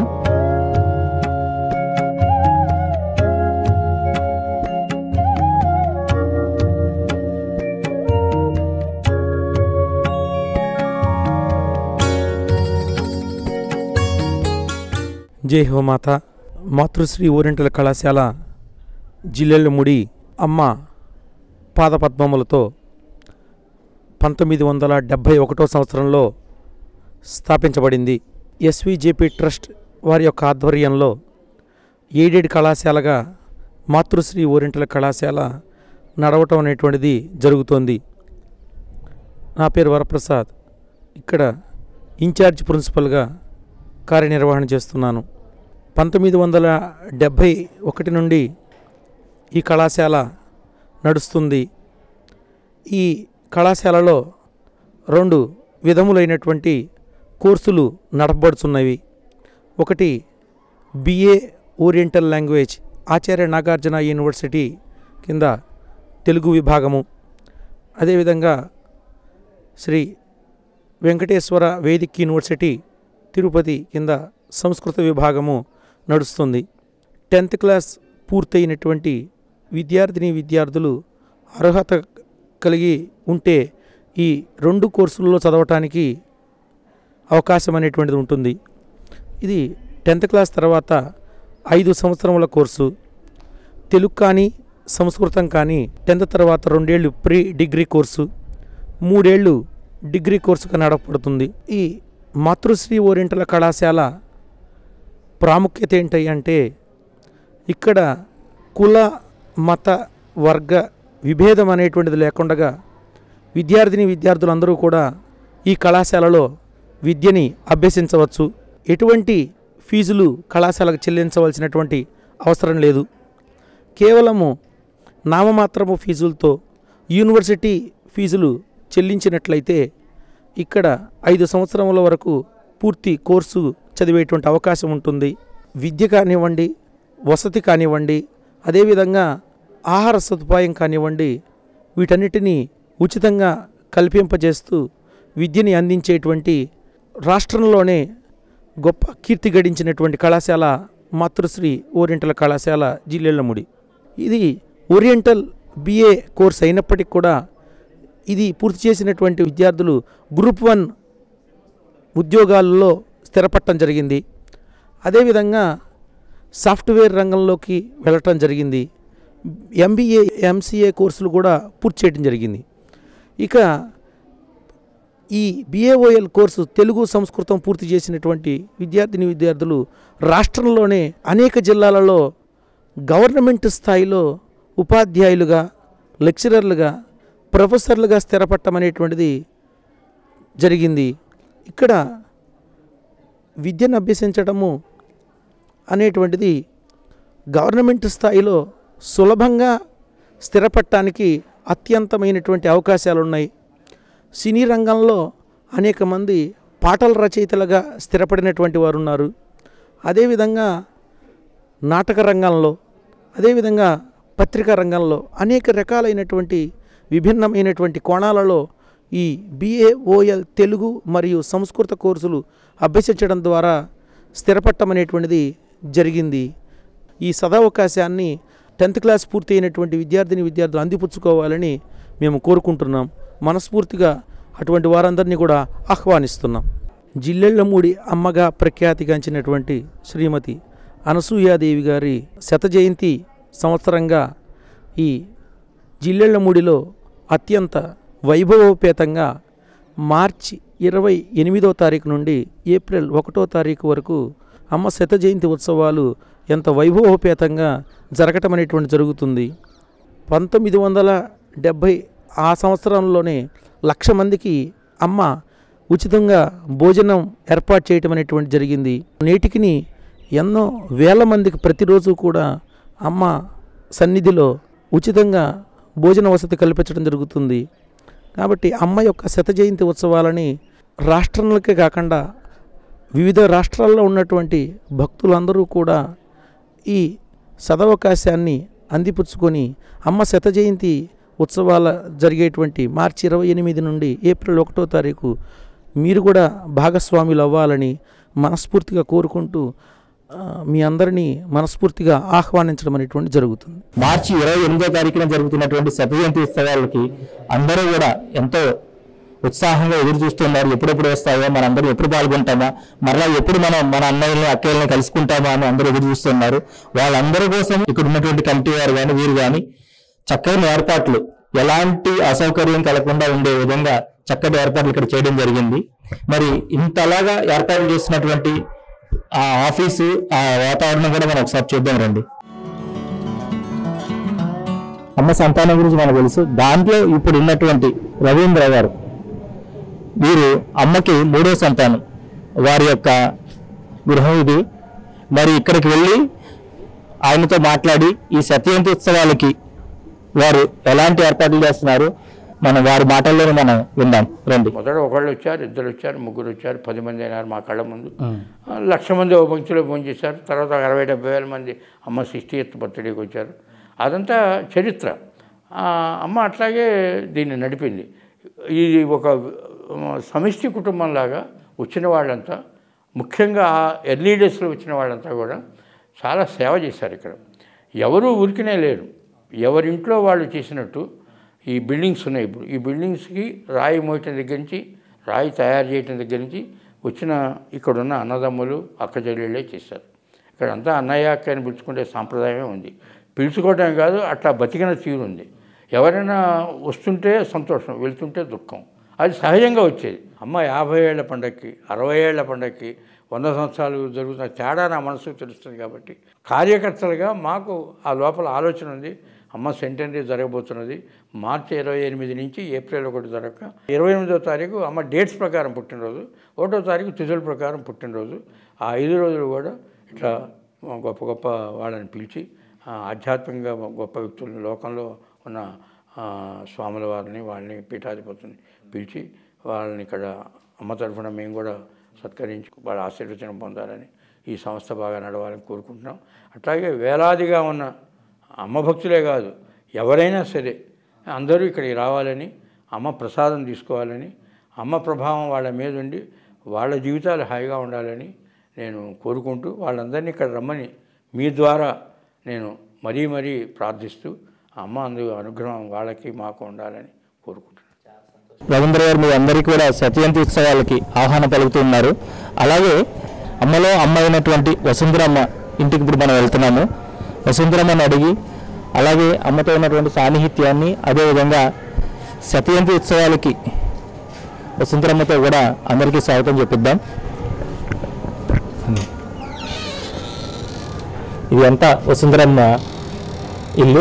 జై హో మాత మాతృశ్రీ ఓరియంటల్ కళాశాల జిల్లెళ్ళముడి అమ్మ పాదపద్మములతో పంతొమ్మిది వందల డెబ్భై ఒకటో సంవత్సరంలో స్థాపించబడింది ఎస్విజేపీ ట్రస్ట్ వారి యొక్క ఆధ్వర్యంలో ఎయిడెడ్ కళాశాలగా మాతృశ్రీ ఓరియంటల్ కళాశాల నడవటం అనేటువంటిది జరుగుతోంది నా పేరు వరప్రసాద్ ఇక్కడ ఇన్ఛార్జ్ ప్రిన్సిపల్గా కార్యనిర్వహణ చేస్తున్నాను పంతొమ్మిది వందల డెబ్భై ఒకటి నుండి ఈ కళాశాల నడుస్తుంది ఈ కళాశాలలో రెండు విధములైనటువంటి కోర్సులు నడపబడుతున్నవి ఒకటి BA oriental language Acharya Nagarjuna university కింద తెలుగు విభాగము అదేవిధంగా శ్రీ వెంకటేశ్వర వేదిక్ యూనివర్సిటీ తిరుపతి కింద సంస్కృత విభాగము నడుస్తుంది టెన్త్ క్లాస్ పూర్తయినటువంటి విద్యార్థిని విద్యార్థులు అర్హత కలిగి ఉంటే ఈ రెండు కోర్సుల్లో చదవటానికి అవకాశం అనేటువంటిది ఉంటుంది ఇది టెన్త్ క్లాస్ తర్వాత ఐదు సంవత్సరముల కోర్సు తెలుగు కానీ సంస్కృతం కానీ టెన్త్ తర్వాత రెండేళ్ళు ప్రీ డిగ్రీ కోర్సు మూడేళ్ళు డిగ్రీ కోర్సుగా నడపబడుతుంది ఈ మాతృశ్రీ ఓరియంటల్ కళాశాల ప్రాముఖ్యత ఏంటి అంటే ఇక్కడ కుల మత వర్గ విభేదం అనేటువంటిది లేకుండా విద్యార్థిని విద్యార్థులందరూ కూడా ఈ కళాశాలలో విద్యని అభ్యసించవచ్చు ఎటువంటి ఫీజులు కళాశాలకు చెల్లించవలసినటువంటి అవసరం లేదు కేవలము నామమాత్రము ఫీజులతో యూనివర్సిటీ ఫీజులు చెల్లించినట్లయితే ఇక్కడ ఐదు సంవత్సరముల వరకు పూర్తి కోర్సు చదివేటువంటి అవకాశం ఉంటుంది విద్య కానివ్వండి వసతి కానివ్వండి అదేవిధంగా ఆహార సదుపాయం కానివ్వండి వీటన్నిటినీ ఉచితంగా కల్పింపజేస్తూ విద్యని అందించేటువంటి రాష్ట్రంలోనే గొప్ప కీర్తి గడించినటువంటి కళాశాల మాతృశ్రీ ఓరియంటల్ కళాశాల జిల్లెళ్ళముడి ఇది ఓరియంటల్ బిఏ కోర్స్ అయినప్పటికీ కూడా ఇది పూర్తి చేసినటువంటి విద్యార్థులు గ్రూప్ వన్ ఉద్యోగాల్లో స్థిరపడటం జరిగింది అదేవిధంగా సాఫ్ట్వేర్ రంగంలోకి వెళ్ళటం జరిగింది ఎంబీఏ ఎంసీఏ కోర్సులు కూడా పూర్తి చేయడం జరిగింది ఇక ఈ బిఏఓఎల్ కోర్సు తెలుగు సంస్కృతం పూర్తి చేసినటువంటి విద్యార్థిని విద్యార్థులు రాష్ట్రంలోనే అనేక జిల్లాలలో గవర్నమెంట్ స్థాయిలో ఉపాధ్యాయులుగా లెక్చరర్లుగా ప్రొఫెసర్లుగా స్థిరపడటం అనేటువంటిది జరిగింది ఇక్కడ విద్యను అభ్యసించడము అనేటువంటిది గవర్నమెంట్ స్థాయిలో సులభంగా స్థిరపడటానికి అత్యంతమైనటువంటి అవకాశాలు ఉన్నాయి సినీ రంగంలో అనేక మంది పాటల రచయితలుగా స్థిరపడినటువంటి వారు ఉన్నారు అదేవిధంగా నాటక రంగంలో అదేవిధంగా పత్రికా రంగంలో అనేక రకాలైనటువంటి విభిన్నమైనటువంటి కోణాలలో ఈ బిఏఓఎల్ తెలుగు మరియు సంస్కృత కోర్సులు అభ్యసించడం ద్వారా స్థిరపడటం అనేటువంటిది జరిగింది ఈ సదవకాశాన్ని టెన్త్ క్లాస్ పూర్తి అయినటువంటి విద్యార్థిని విద్యార్థులు అందిపుచ్చుకోవాలని మేము కోరుకుంటున్నాం మనస్ఫూర్తిగా అటువంటి వారందరినీ కూడా ఆహ్వానిస్తున్నాం జిల్లెళ్ళమూడి అమ్మగా ప్రఖ్యాతిగాంచినటువంటి శ్రీమతి అనసూయాదేవి గారి శత జయంతి సంవత్సరంగా ఈ జిల్లెళ్ళమూడిలో అత్యంత వైభవోపేతంగా మార్చి ఇరవై ఎనిమిదో తారీఖు నుండి ఏప్రిల్ ఒకటో తారీఖు వరకు అమ్మ శత జయంతి ఉత్సవాలు ఎంత వైభవోపేతంగా జరగటం అనేటువంటి జరుగుతుంది పంతొమ్మిది వందల డెబ్భై ఆ సంవత్సరంలోనే లక్ష మందికి అమ్మ ఉచితంగా భోజనం ఏర్పాటు చేయటం అనేటువంటి జరిగింది నేటికిని ఎన్నో వేల మందికి ప్రతిరోజు కూడా అమ్మ సన్నిధిలో ఉచితంగా భోజన వసతి కల్పించడం జరుగుతుంది కాబట్టి అమ్మ యొక్క శత జయంతి ఉత్సవాలని రాష్ట్రాలకే కాకుండా వివిధ రాష్ట్రాల్లో ఉన్నటువంటి భక్తులందరూ కూడా ఈ సదవకాశాన్ని అందిపుచ్చుకొని అమ్మ శత జయంతి ఉత్సవాల జరిగేటువంటి మార్చి ఇరవై ఎనిమిది నుండి ఏప్రిల్ ఒకటో తారీఖు మీరు కూడా భాగస్వాములు అవ్వాలని మనస్ఫూర్తిగా కోరుకుంటూ ఆ, మీ అందరినీ మనస్ఫూర్తిగా ఆహ్వానించడం అనేటువంటి జరుగుతుంది మార్చి ఇరవై ఎనిమిదో తారీఖున జరుగుతున్నటువంటి శత జయంతి ఉత్సవాలకి అందరూ కూడా ఎంతో ఉత్సాహంగా ఎదురు చూస్తున్నారు ఎప్పుడెప్పుడు వస్తాయో మనందరం ఎప్పుడు పాల్గొంటామా మరలా ఎప్పుడు మనం మన అన్నయ్యని అక్కయ్యని కలుసుకుంటామా అని అందరూ ఎదురు చూస్తున్నారు వాళ్ళందరి కోసం ఇక్కడ ఉన్నటువంటి కమిటీ వారు కానీ వీరు కానీ చక్కని ఏర్పాట్లు ఎలాంటి అసౌకర్యం కలగకుండా ఉండే విధంగా చక్కటి ఏర్పాట్లు ఇక్కడ చేయడం జరిగింది మరి ఇంతలాగా ఏర్పాట్లు చేసినటువంటి ఆ ఆఫీసు ఆ వాతావరణం కూడా మనం ఒకసారి చూద్దాం రండి అమ్మ సంతానం గురించి మనకు తెలుసు దాంట్లో ఇప్పుడు ఉన్నటువంటి రవీంద్ర గారు వీరు అమ్మకి మూడో సంతానం వారి యొక్క గృహం ఇది మరి ఇక్కడికి వెళ్ళి ఆయనతో మాట్లాడి ఈ సత్యవంతి ఉత్సవాలకి వారు ఎలాంటి ఏర్పాట్లు చేస్తున్నారు మనం వారి మాటల్లోనే మనం విందాం రండి మొదట ఒకళ్ళు వచ్చారు ఇద్దరు వచ్చారు ముగ్గురు వచ్చారు పది మంది అయినారు మా కళ్ళ ముందు ఆ, లక్ష మంది ఓ పంక్తిలో ఫోన్ చేశారు తర్వాత ఒక అరవై డెబ్బై వేల మంది అమ్మ సిక్స్టీ ఎత్ బర్త్డేకి వచ్చారు అదంతా చరిత్ర ఆ, అమ్మ అట్లాగే దీన్ని నడిపింది ఇది ఒక ఆ, సమిష్టి కుటుంబంలాగా వచ్చిన వాళ్ళంతా ముఖ్యంగా ఆ ఎర్లీ డేస్లో వచ్చిన వాళ్ళంతా కూడా చాలా సేవ చేశారు ఇక్కడ ఎవరు ఊరికనే లేరు ఎవరింట్లో వాళ్ళు చేసినట్టు ఈ బిల్డింగ్స్ ఉన్నాయి ఇప్పుడు ఈ బిల్డింగ్స్కి రాయి మోయటం దగ్గర నుంచి రాయి తయారు చేయటం దగ్గర నుంచి వచ్చిన ఇక్కడున్న అన్నదమ్ములు అక్క చెల్లెళ్ళే చేశారు ఇక్కడ అంతా అన్నయ్య అక్క అని పిలుచుకునే సాంప్రదాయమే ఉంది పిలుచుకోవటం కాదు అట్లా బతికిన తీరు ఉంది ఎవరైనా వస్తుంటే సంతోషం వెళ్తుంటే దుఃఖం అది సహజంగా వచ్చేది అమ్మ యాభై ఏళ్ల పండగకి అరవై ఏళ్ల పండగకి వంద సంవత్సరాలు జరుగుతున్న తేడా నా మనసుకు తెలుస్తుంది కాబట్టి కార్యకర్తలుగా మాకు ఆ లోపల ఆలోచన ఉంది అమ్మ సెంటనరీ జరగబోతున్నది మార్చి ఇరవై ఎనిమిది నుంచి ఏప్రిల్ ఒకటి జరగక ఇరవై ఎనిమిదో తారీఖు అమ్మ డేట్స్ ప్రకారం పుట్టినరోజు ఒకటో తారీఖు తిథుల ప్రకారం పుట్టినరోజు ఆ ఐదు రోజులు కూడా ఇట్లా గొప్ప గొప్ప వాళ్ళని పిలిచి ఆ, ఆధ్యాత్మికంగా గొప్ప వ్యక్తులను లోకంలో ఉన్న ఆ, స్వాముల వారిని వాళ్ళని పీఠాధిపతుల్ని పిలిచి వాళ్ళని ఇక్కడ అమ్మ తరఫున మేము కూడా సత్కరించి వాళ్ళ ఆశీర్వచనం పొందాలని ఈ సంస్థ బాగా నడవాలని కోరుకుంటున్నాం అట్లాగే వేలాదిగా ఉన్న అమ్మ భక్తులే కాదు ఎవరైనా సరే అందరూ ఇక్కడికి రావాలని అమ్మ ప్రసాదం తీసుకోవాలని అమ్మ ప్రభావం వాళ్ళ మీద ఉండి వాళ్ళ జీవితాలు హాయిగా ఉండాలని నేను కోరుకుంటూ వాళ్ళందరినీ ఇక్కడ రమ్మని మీ ద్వారా నేను మరీ మరీ ప్రార్థిస్తూ ఆ అమ్మ అందు అనుగ్రహం వాళ్ళకి మాకు ఉండాలని కోరుకుంటున్నాను రవీంద్ర గారు మీ అందరికీ కూడా సత్యంతి ఉత్సవాలకి ఆహ్వానం పలుకుతున్నారు అలాగే అమ్మలో అమ్మ అయినటువంటి వసుంధరమ్మ ఇంటికి ఇప్పుడు మనం వెళ్తున్నాము వసుంధరమ్మని అడిగి అలాగే అమ్మతో ఉన్నటువంటి సాన్నిహిత్యాన్ని అదేవిధంగా సత్యంతి ఉత్సవాలకి వసుంధరమ్మతో కూడా అందరికీ స్వాగతం చెప్పిద్దాం ఇది అంతా వసుంధరమ్మ ఇల్లు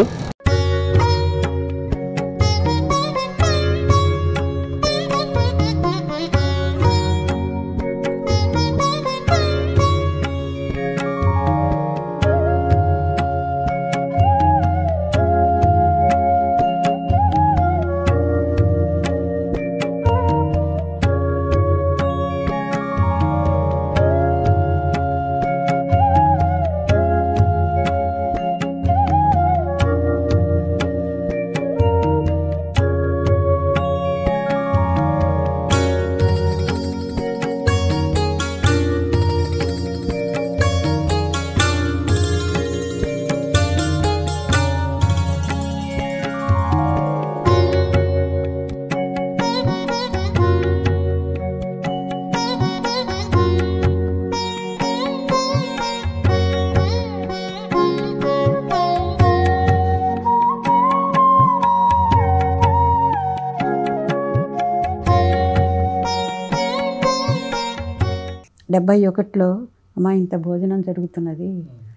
డెబ్బై ఒకటిలో అమ్మ ఇంత భోజనం జరుగుతున్నది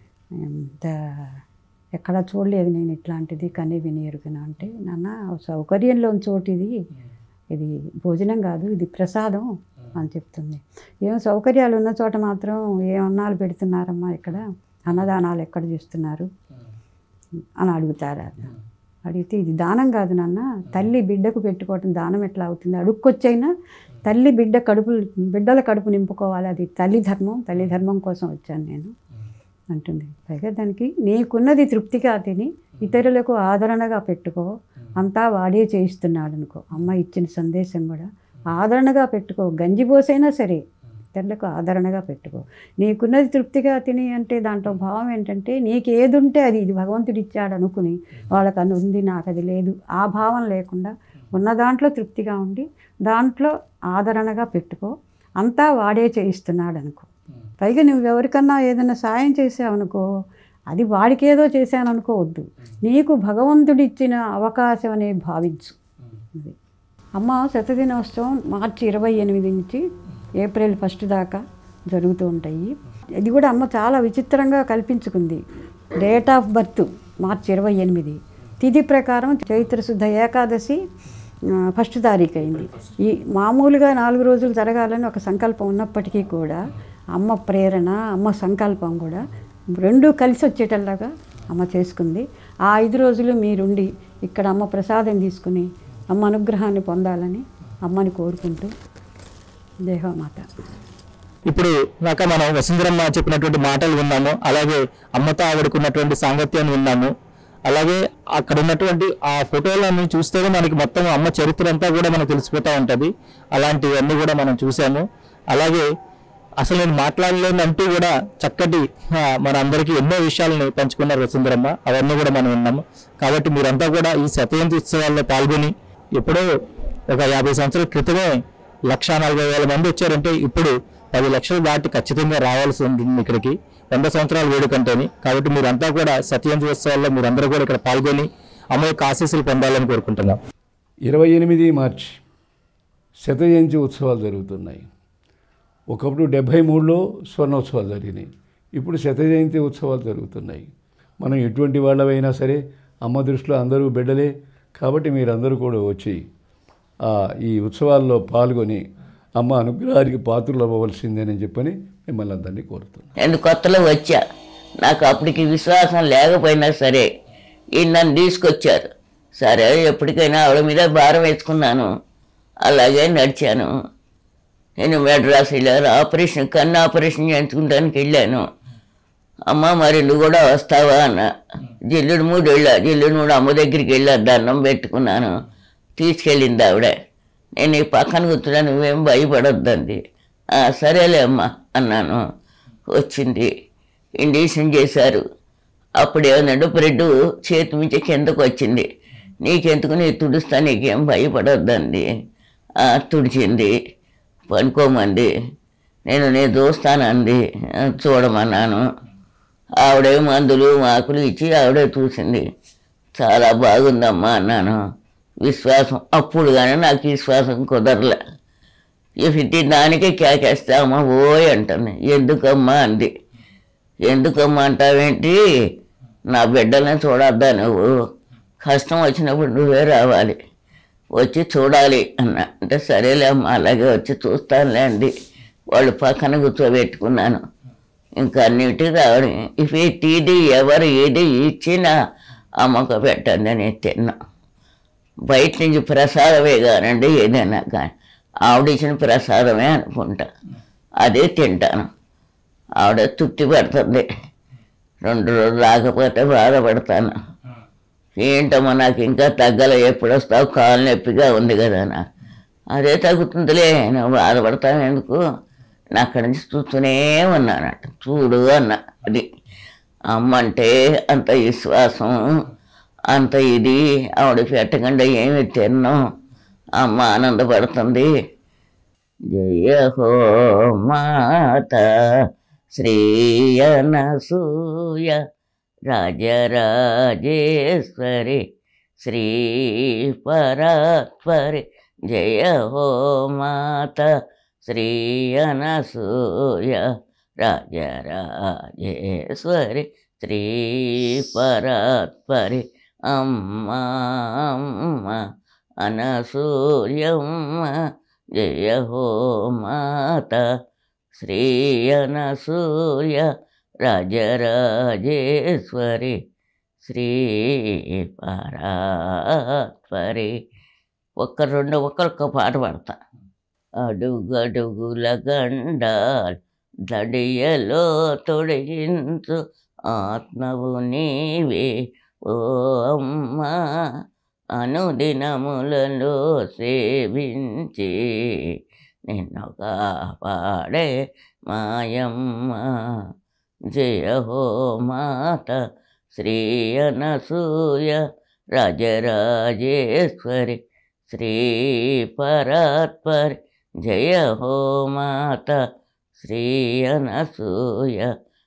ఇంత ఎక్కడ చూడలేదు నేను ఇట్లాంటిది కనీ వినియరుగన అంటే నాన్న సౌకర్యంలో చోటు ఇది ఇది భోజనం కాదు ఇది ప్రసాదం అని చెప్తుంది ఏం సౌకర్యాలు ఉన్న చోట మాత్రం ఏ అన్నాలు పెడుతున్నారమ్మా ఇక్కడ అన్నదానాలు ఎక్కడ చేస్తున్నారు అని అడుగుతారు అడిగితే ఇది దానం కాదు నాన్న తల్లి బిడ్డకు పెట్టుకోవటం దానం ఎట్లా అవుతుంది అడుక్కొచ్చైనా తల్లి బిడ్డ కడుపు బిడ్డల కడుపు నింపుకోవాలి అది తల్లి ధర్మం తల్లి ధర్మం కోసం వచ్చాను నేను అంటుంది పైగా దానికి నీకున్నది తృప్తిగా తిని ఇతరులకు ఆదరణగా పెట్టుకో అంతా వాడే చేయిస్తున్నాడు అనుకో అమ్మ ఇచ్చిన సందేశం కూడా ఆదరణగా పెట్టుకో గంజి పోసైనా సరే ఇతరులకు ఆదరణగా పెట్టుకో నీకున్నది తృప్తిగా తిని అంటే దాంట్లో భావం ఏంటంటే నీకు ఏది ఉంటే అది ఇది భగవంతుడు ఇచ్చాడు అనుకుని వాళ్ళకి అని ఉంది నాకు అది లేదు ఆ భావం లేకుండా ఉన్న దాంట్లో తృప్తిగా ఉండి దాంట్లో ఆదరణగా పెట్టుకో అంతా వాడే చేయిస్తున్నాడు అనుకో పైగా నువ్వు ఎవరికన్నా ఏదైనా సాయం చేసావనుకో అది వాడికి ఏదో చేశాను అనుకోవద్దు నీకు భగవంతుడు ఇచ్చిన అవకాశం అనే భావించు అది అమ్మ శతదినోత్సవం మార్చి ఇరవై ఎనిమిది నుంచి ఏప్రిల్ ఫస్ట్ దాకా జరుగుతూ ఉంటాయి ఇది కూడా అమ్మ చాలా విచిత్రంగా కల్పించుకుంది డేట్ ఆఫ్ బర్త్ మార్చి ఇరవై ఎనిమిది తిథి ప్రకారం చైత్ర శుద్ధ ఏకాదశి ఆ, ఫస్ట్ తారీఖు అయింది ఈ మామూలుగా నాలుగు రోజులు జరగాలని ఒక సంకల్పం ఉన్నప్పటికీ కూడా అమ్మ ప్రేరణ అమ్మ సంకల్పం కూడా రెండూ కలిసి వచ్చేటలాగా అమ్మ చేసుకుంది ఆ ఐదు రోజులు మీరుండి ఇక్కడ అమ్మ ప్రసాదం తీసుకుని అమ్మ అనుగ్రహాన్ని పొందాలని అమ్మని కోరుకుంటూ దేహమాత ఇప్పుడు దాకా మనం వసుంధరమ్మ చెప్పినటువంటి మాటలు విన్నాము అలాగే అమ్మతో ఆవిడకున్నటువంటి సాంగత్యాన్ని విన్నాము అలాగే అక్కడ ఉన్నటువంటి ఆ ఫోటోలను చూస్తే మనకి మొత్తం అమ్మ చరిత్ర అంతా కూడా మనకు తెలిసిపోతూ ఉంటుంది అలాంటివన్నీ కూడా మనం చూసాము అలాగే అసలు నేను మాట్లాడలేను అంటూ కూడా చక్కటి ఆ, మన అందరికీ ఎన్నో విషయాలని పంచుకున్నారు వసుంధరమ్మ అవన్నీ కూడా మనం విన్నాము కాబట్టి మీరంతా కూడా ఈ శతజయంతి ఉత్సవాల్లో పాల్గొని ఎప్పుడో ఒక యాభై సంవత్సరాల క్రితమే లక్ష నలభై వేల మంది వచ్చారంటే ఇప్పుడు పది లక్షలు దాటి ఖచ్చితంగా రావాల్సి ఉంటుంది ఇక్కడికి వంద సంవత్సరాల వేడుకంటేని కాబట్టి మీరంతా కూడా సత్యంతి ఉత్సవాల్లో మీరందరూ కూడా ఇక్కడ పాల్గొని అమ్మ యొక్క ఆశీస్సులు పొందాలని కోరుకుంటున్నాం ఇరవై ఎనిమిది మార్చి శత జయంతి ఉత్సవాలు జరుగుతున్నాయి ఒకప్పుడు డెబ్భై మూడులో స్వర్ణోత్సవాలు జరిగినాయి ఇప్పుడు శత జయంతి ఉత్సవాలు జరుగుతున్నాయి మనం ఎటువంటి వాళ్ళమైనా సరే అమ్మ దృష్టిలో అందరూ బిడ్డలే కాబట్టి మీరందరూ కూడా వచ్చి ఆ, ఈ ఉత్సవాల్లో పాల్గొని అమ్మ అనుగ్రహానికి పాత్రలు అవ్వవలసిందేనని చెప్పని మిమ్మల్ని అందరినీ కోరుతున్నాను నేను కొత్తలో వచ్చా నాకు అప్పటికి విశ్వాసం లేకపోయినా సరే ఈయన నన్ను తీసుకొచ్చారు సరే ఎప్పటికైనా ఆవిడ మీద భారం వేసుకున్నాను అలాగే నడిచాను నేను మెడ్రాస్ వెళ్ళాను ఆపరేషన్ కన్ను ఆపరేషన్ చేయించుకుంటానికి వెళ్ళాను అమ్మ మరి నువ్వు కూడా వస్తావా అన్న జిల్లుడు మూడు వెళ్ళా జిల్లుడు మూడు అమ్మ దగ్గరికి వెళ్ళా దండం పెట్టుకున్నాను తీసుకెళ్ళింది ఆవిడ నేను ఈ పక్కన కూర్చున్నా నువ్వేం భయపడొద్దంది "ఆ, సరేలే అమ్మ అన్నాను వచ్చింది ఇండిషన్ చేశారు అప్పుడు ఏమందంటే బ్రెడ్ చేతి నుంచి కిందకు వచ్చింది నీకెందుకు నీ తుడుస్తా నీకేం భయపడొద్దండి "ఆ, తుడిచింది పనుకోమంది నేను నేను చూస్తానంది "ఆ, చూడమన్నాను ఆవిడే మందులు మాకులు ఇచ్చి ఆవిడే చూసింది చాలా బాగుందమ్మా అన్నాను విశ్వాసం అప్పుడు కానీ నాకు విశ్వాసం కుదరలే ఇఫిటి దానికే కేకేస్తే అమ్మ ఓయ్ అంటుంది ఎందుకమ్మా అంది ఎందుకమ్మా అంటావేంటి నా బిడ్డల్ని చూడొద్దా నువ్వు కష్టం వచ్చినప్పుడు నువ్వే రావాలి వచ్చి చూడాలి అన్న అంటే సరేలే అమ్మా అలాగే వచ్చి చూస్తానులే అంది వాళ్ళు పక్కన కూర్చోబెట్టుకున్నాను ఇంకా అన్నిటి రావడం ఇవి టీడీ ఎవరు ఏది ఇచ్చినా అమ్మక పెట్టండి నేను తిన్నా బయట నుంచి ప్రసాదమే కానండి ఏదైనా కానీ ఆవిడిచ్చిన ప్రసాదమే అనుకుంటా అదే తింటాను ఆవిడ తృప్తి పడుతుంది రెండు రోజులు రాకపోతే బాధపడతాను ఏంటమ్మా నాకు ఇంకా తగ్గల ఎప్పుడు వస్తావు కాలు నొప్పిగా ఉంది కదా నా అదే తగ్గుతుందిలే నువ్వు బాధపడతావు ఎందుకు నా అక్కడి నుంచి చూస్తూనే ఉన్నానట చూడు అన్న అది అమ్మ అంటే అంత విశ్వాసం అంత ఇది ఆవిడ పెట్టకుండా ఏమి తిన్నాం అమ్మ ఆనందపడుతుంది జయ హో మాత శ్రీయనసూయ రాజరాజేశ్వరి శ్రీ పరాత్పరి జయ హో మాత శ్రీ అనసూయ రాజరాజేశ్వరి శ్రీ పరాత్పరి అమ్మ అమ్మ అనసూయమ్మ జయ హో మాత శ్రీ అనసూయ రాజరాజేశ్వరి శ్రీ పరాత్పరి ఒక్క రెండు ఒక్కొక్క పాట పాడతా అడుగడుగుల గండాల్ దడియలో తొడిగించు ఆత్మవు నీవే ఓ అమ్మ అనుదినములలో సేవించి నిన్ను కాపాడే మాయమ్మ జయ హో మాత శ్రీ అనసూయ రాజరాజేశ్వరి శ్రీ పరాత్పరి జయ హో మాత శ్రీ అనసూయ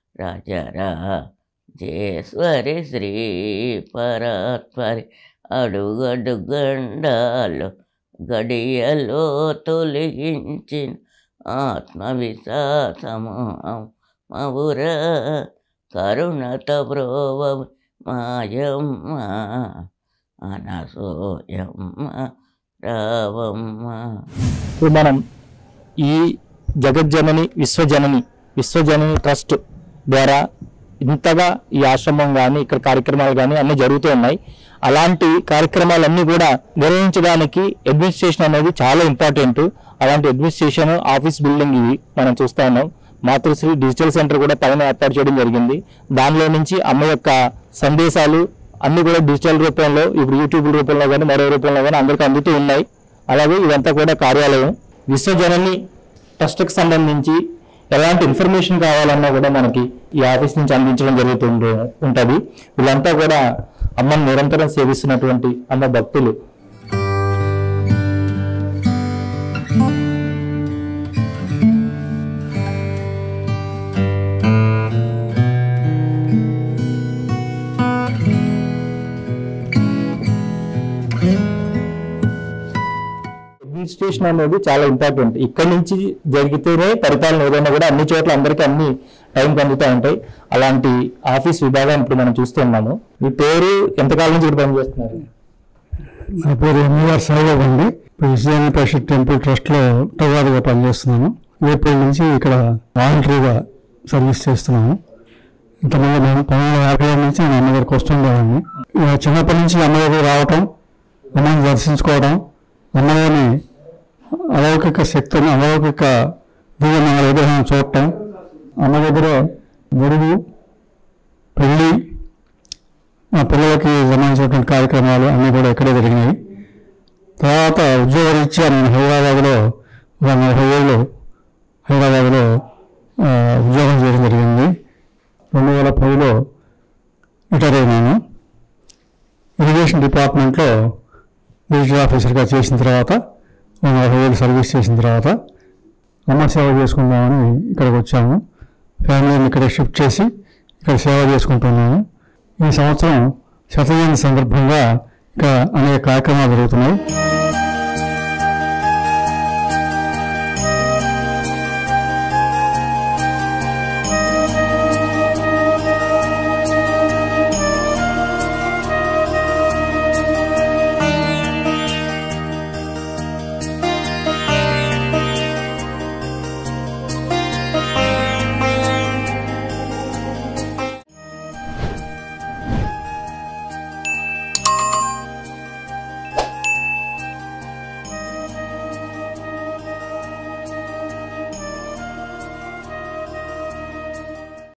రాజరాజేశ్వరి శ్రీ పరాత్పరి అడుగడుగండాలు గడియలో తొలగించిన ఆత్మవిశ్వాసము మవుర కరుణత బ్రోవ మాయమ్మ అనసూయమ్మ రావమ్మ ఇప్పుడు మనం ఈ జగజ్జనని విశ్వజనని విశ్వజనని ట్రస్ట్ ద్వారా ఇంతగా ఈ ఆశ్రమం కానీ ఇక్కడ కార్యక్రమాలు కానీ అన్నీ జరుగుతూ ఉన్నాయి అలాంటి కార్యక్రమాలన్నీ కూడా నిర్వహించడానికి అడ్మినిస్ట్రేషన్ అనేది చాలా ఇంపార్టెంట్ అలాంటి అడ్మినిస్ట్రేషన్ ఆఫీస్ బిల్డింగ్ ఇవి మనం చూస్తా ఉన్నాం మాతృశ్రీ డిజిటల్ సెంటర్ కూడా పైన ఏర్పాటు చేయడం జరిగింది దానిలో నుంచి అమ్మ యొక్క సందేశాలు అన్ని కూడా డిజిటల్ రూపంలో ఇప్పుడు యూట్యూబ్ రూపంలో కానీ మరో రూపంలో కానీ అందరికీ అందుతూ ఉన్నాయి అలాగే ఇదంతా కూడా కార్యాలయం విశ్వజనని ట్రస్ట్కి సంబంధించి ఎలాంటి ఇన్ఫర్మేషన్ కావాలన్నా కూడా మనకి ఈ ఆఫీస్ నుంచి అందించడం జరుగుతుంది ఉంటుంది వీళ్ళంతా కూడా అమ్మని నిరంతరం సేవిస్తున్నటువంటి అమ్మ భక్తులు అడ్మినిస్ట్రేషన్ అనేది చాలా ఇంపార్టెంట్ ఇక్కడ నుంచి జరిగితేనే పరిపాలన ఏదైనా కూడా అన్ని చోట్ల అందరికీ అన్ని టైం అందుతూ ఉంటాయి అలాంటి ఆఫీస్ విభాగం ఇప్పుడు మనం చూస్తున్నాము మీ పేరు ఎంతకాలం నుంచి ఇక్కడ పనిచేస్తున్నారు నా పేరు ఎంఆర్ సాయిబాబు అండి విజయన పరిషత్ టెంపుల్ ట్రస్ట్లో టవాదుగా పనిచేస్తున్నాను ఏప్రిల్ నుంచి ఇక్కడ వాలంటరీగా సర్వీస్ చేస్తున్నాము ఇంతమంది నేను పంతొమ్మిది వందల యాభై ఏడు నుంచి నేను అమ్మగారికి వస్తుండేవాడిని ఇక చిన్నప్పటి నుంచి అమ్మగారికి రావటం అమ్మని దర్శించుకోవడం అమ్మగారిని అలౌకిక శక్తిని అలౌకిక దివ్యమైన విగ్రహం చూడటం అమ్మ దగ్గర గొడుగు పెళ్ళి మా పిల్లలకి సంబంధించినటువంటి కార్యక్రమాలు అన్నీ కూడా ఇక్కడే జరిగినాయి తర్వాత ఉద్యోగరీత్యా నేను హైదరాబాద్లో ఒక నలభై ఏళ్ళు హైదరాబాద్లో ఆ, ఉద్యోగం చేయడం జరిగింది రెండు వేల పదిలో రిటైర్ అయినాను ఇరిగేషన్ డిపార్ట్మెంట్లో డిజిటల్ ఆఫీసర్గా చేసిన తర్వాత ఒక నలభై ఏళ్ళు సర్వీస్ చేసిన తర్వాత అమ్మ సేవ చేసుకుందామని ఇక్కడికి వచ్చాము ఫ్యామిలీని ఇక్కడ షిఫ్ట్ చేసి ఇక్కడ సేవ చేసుకుంటున్నాను ఈ సంవత్సరం శతజయంతి సందర్భంగా ఇక్కడ అనేక కార్యక్రమాలు జరుగుతున్నాయి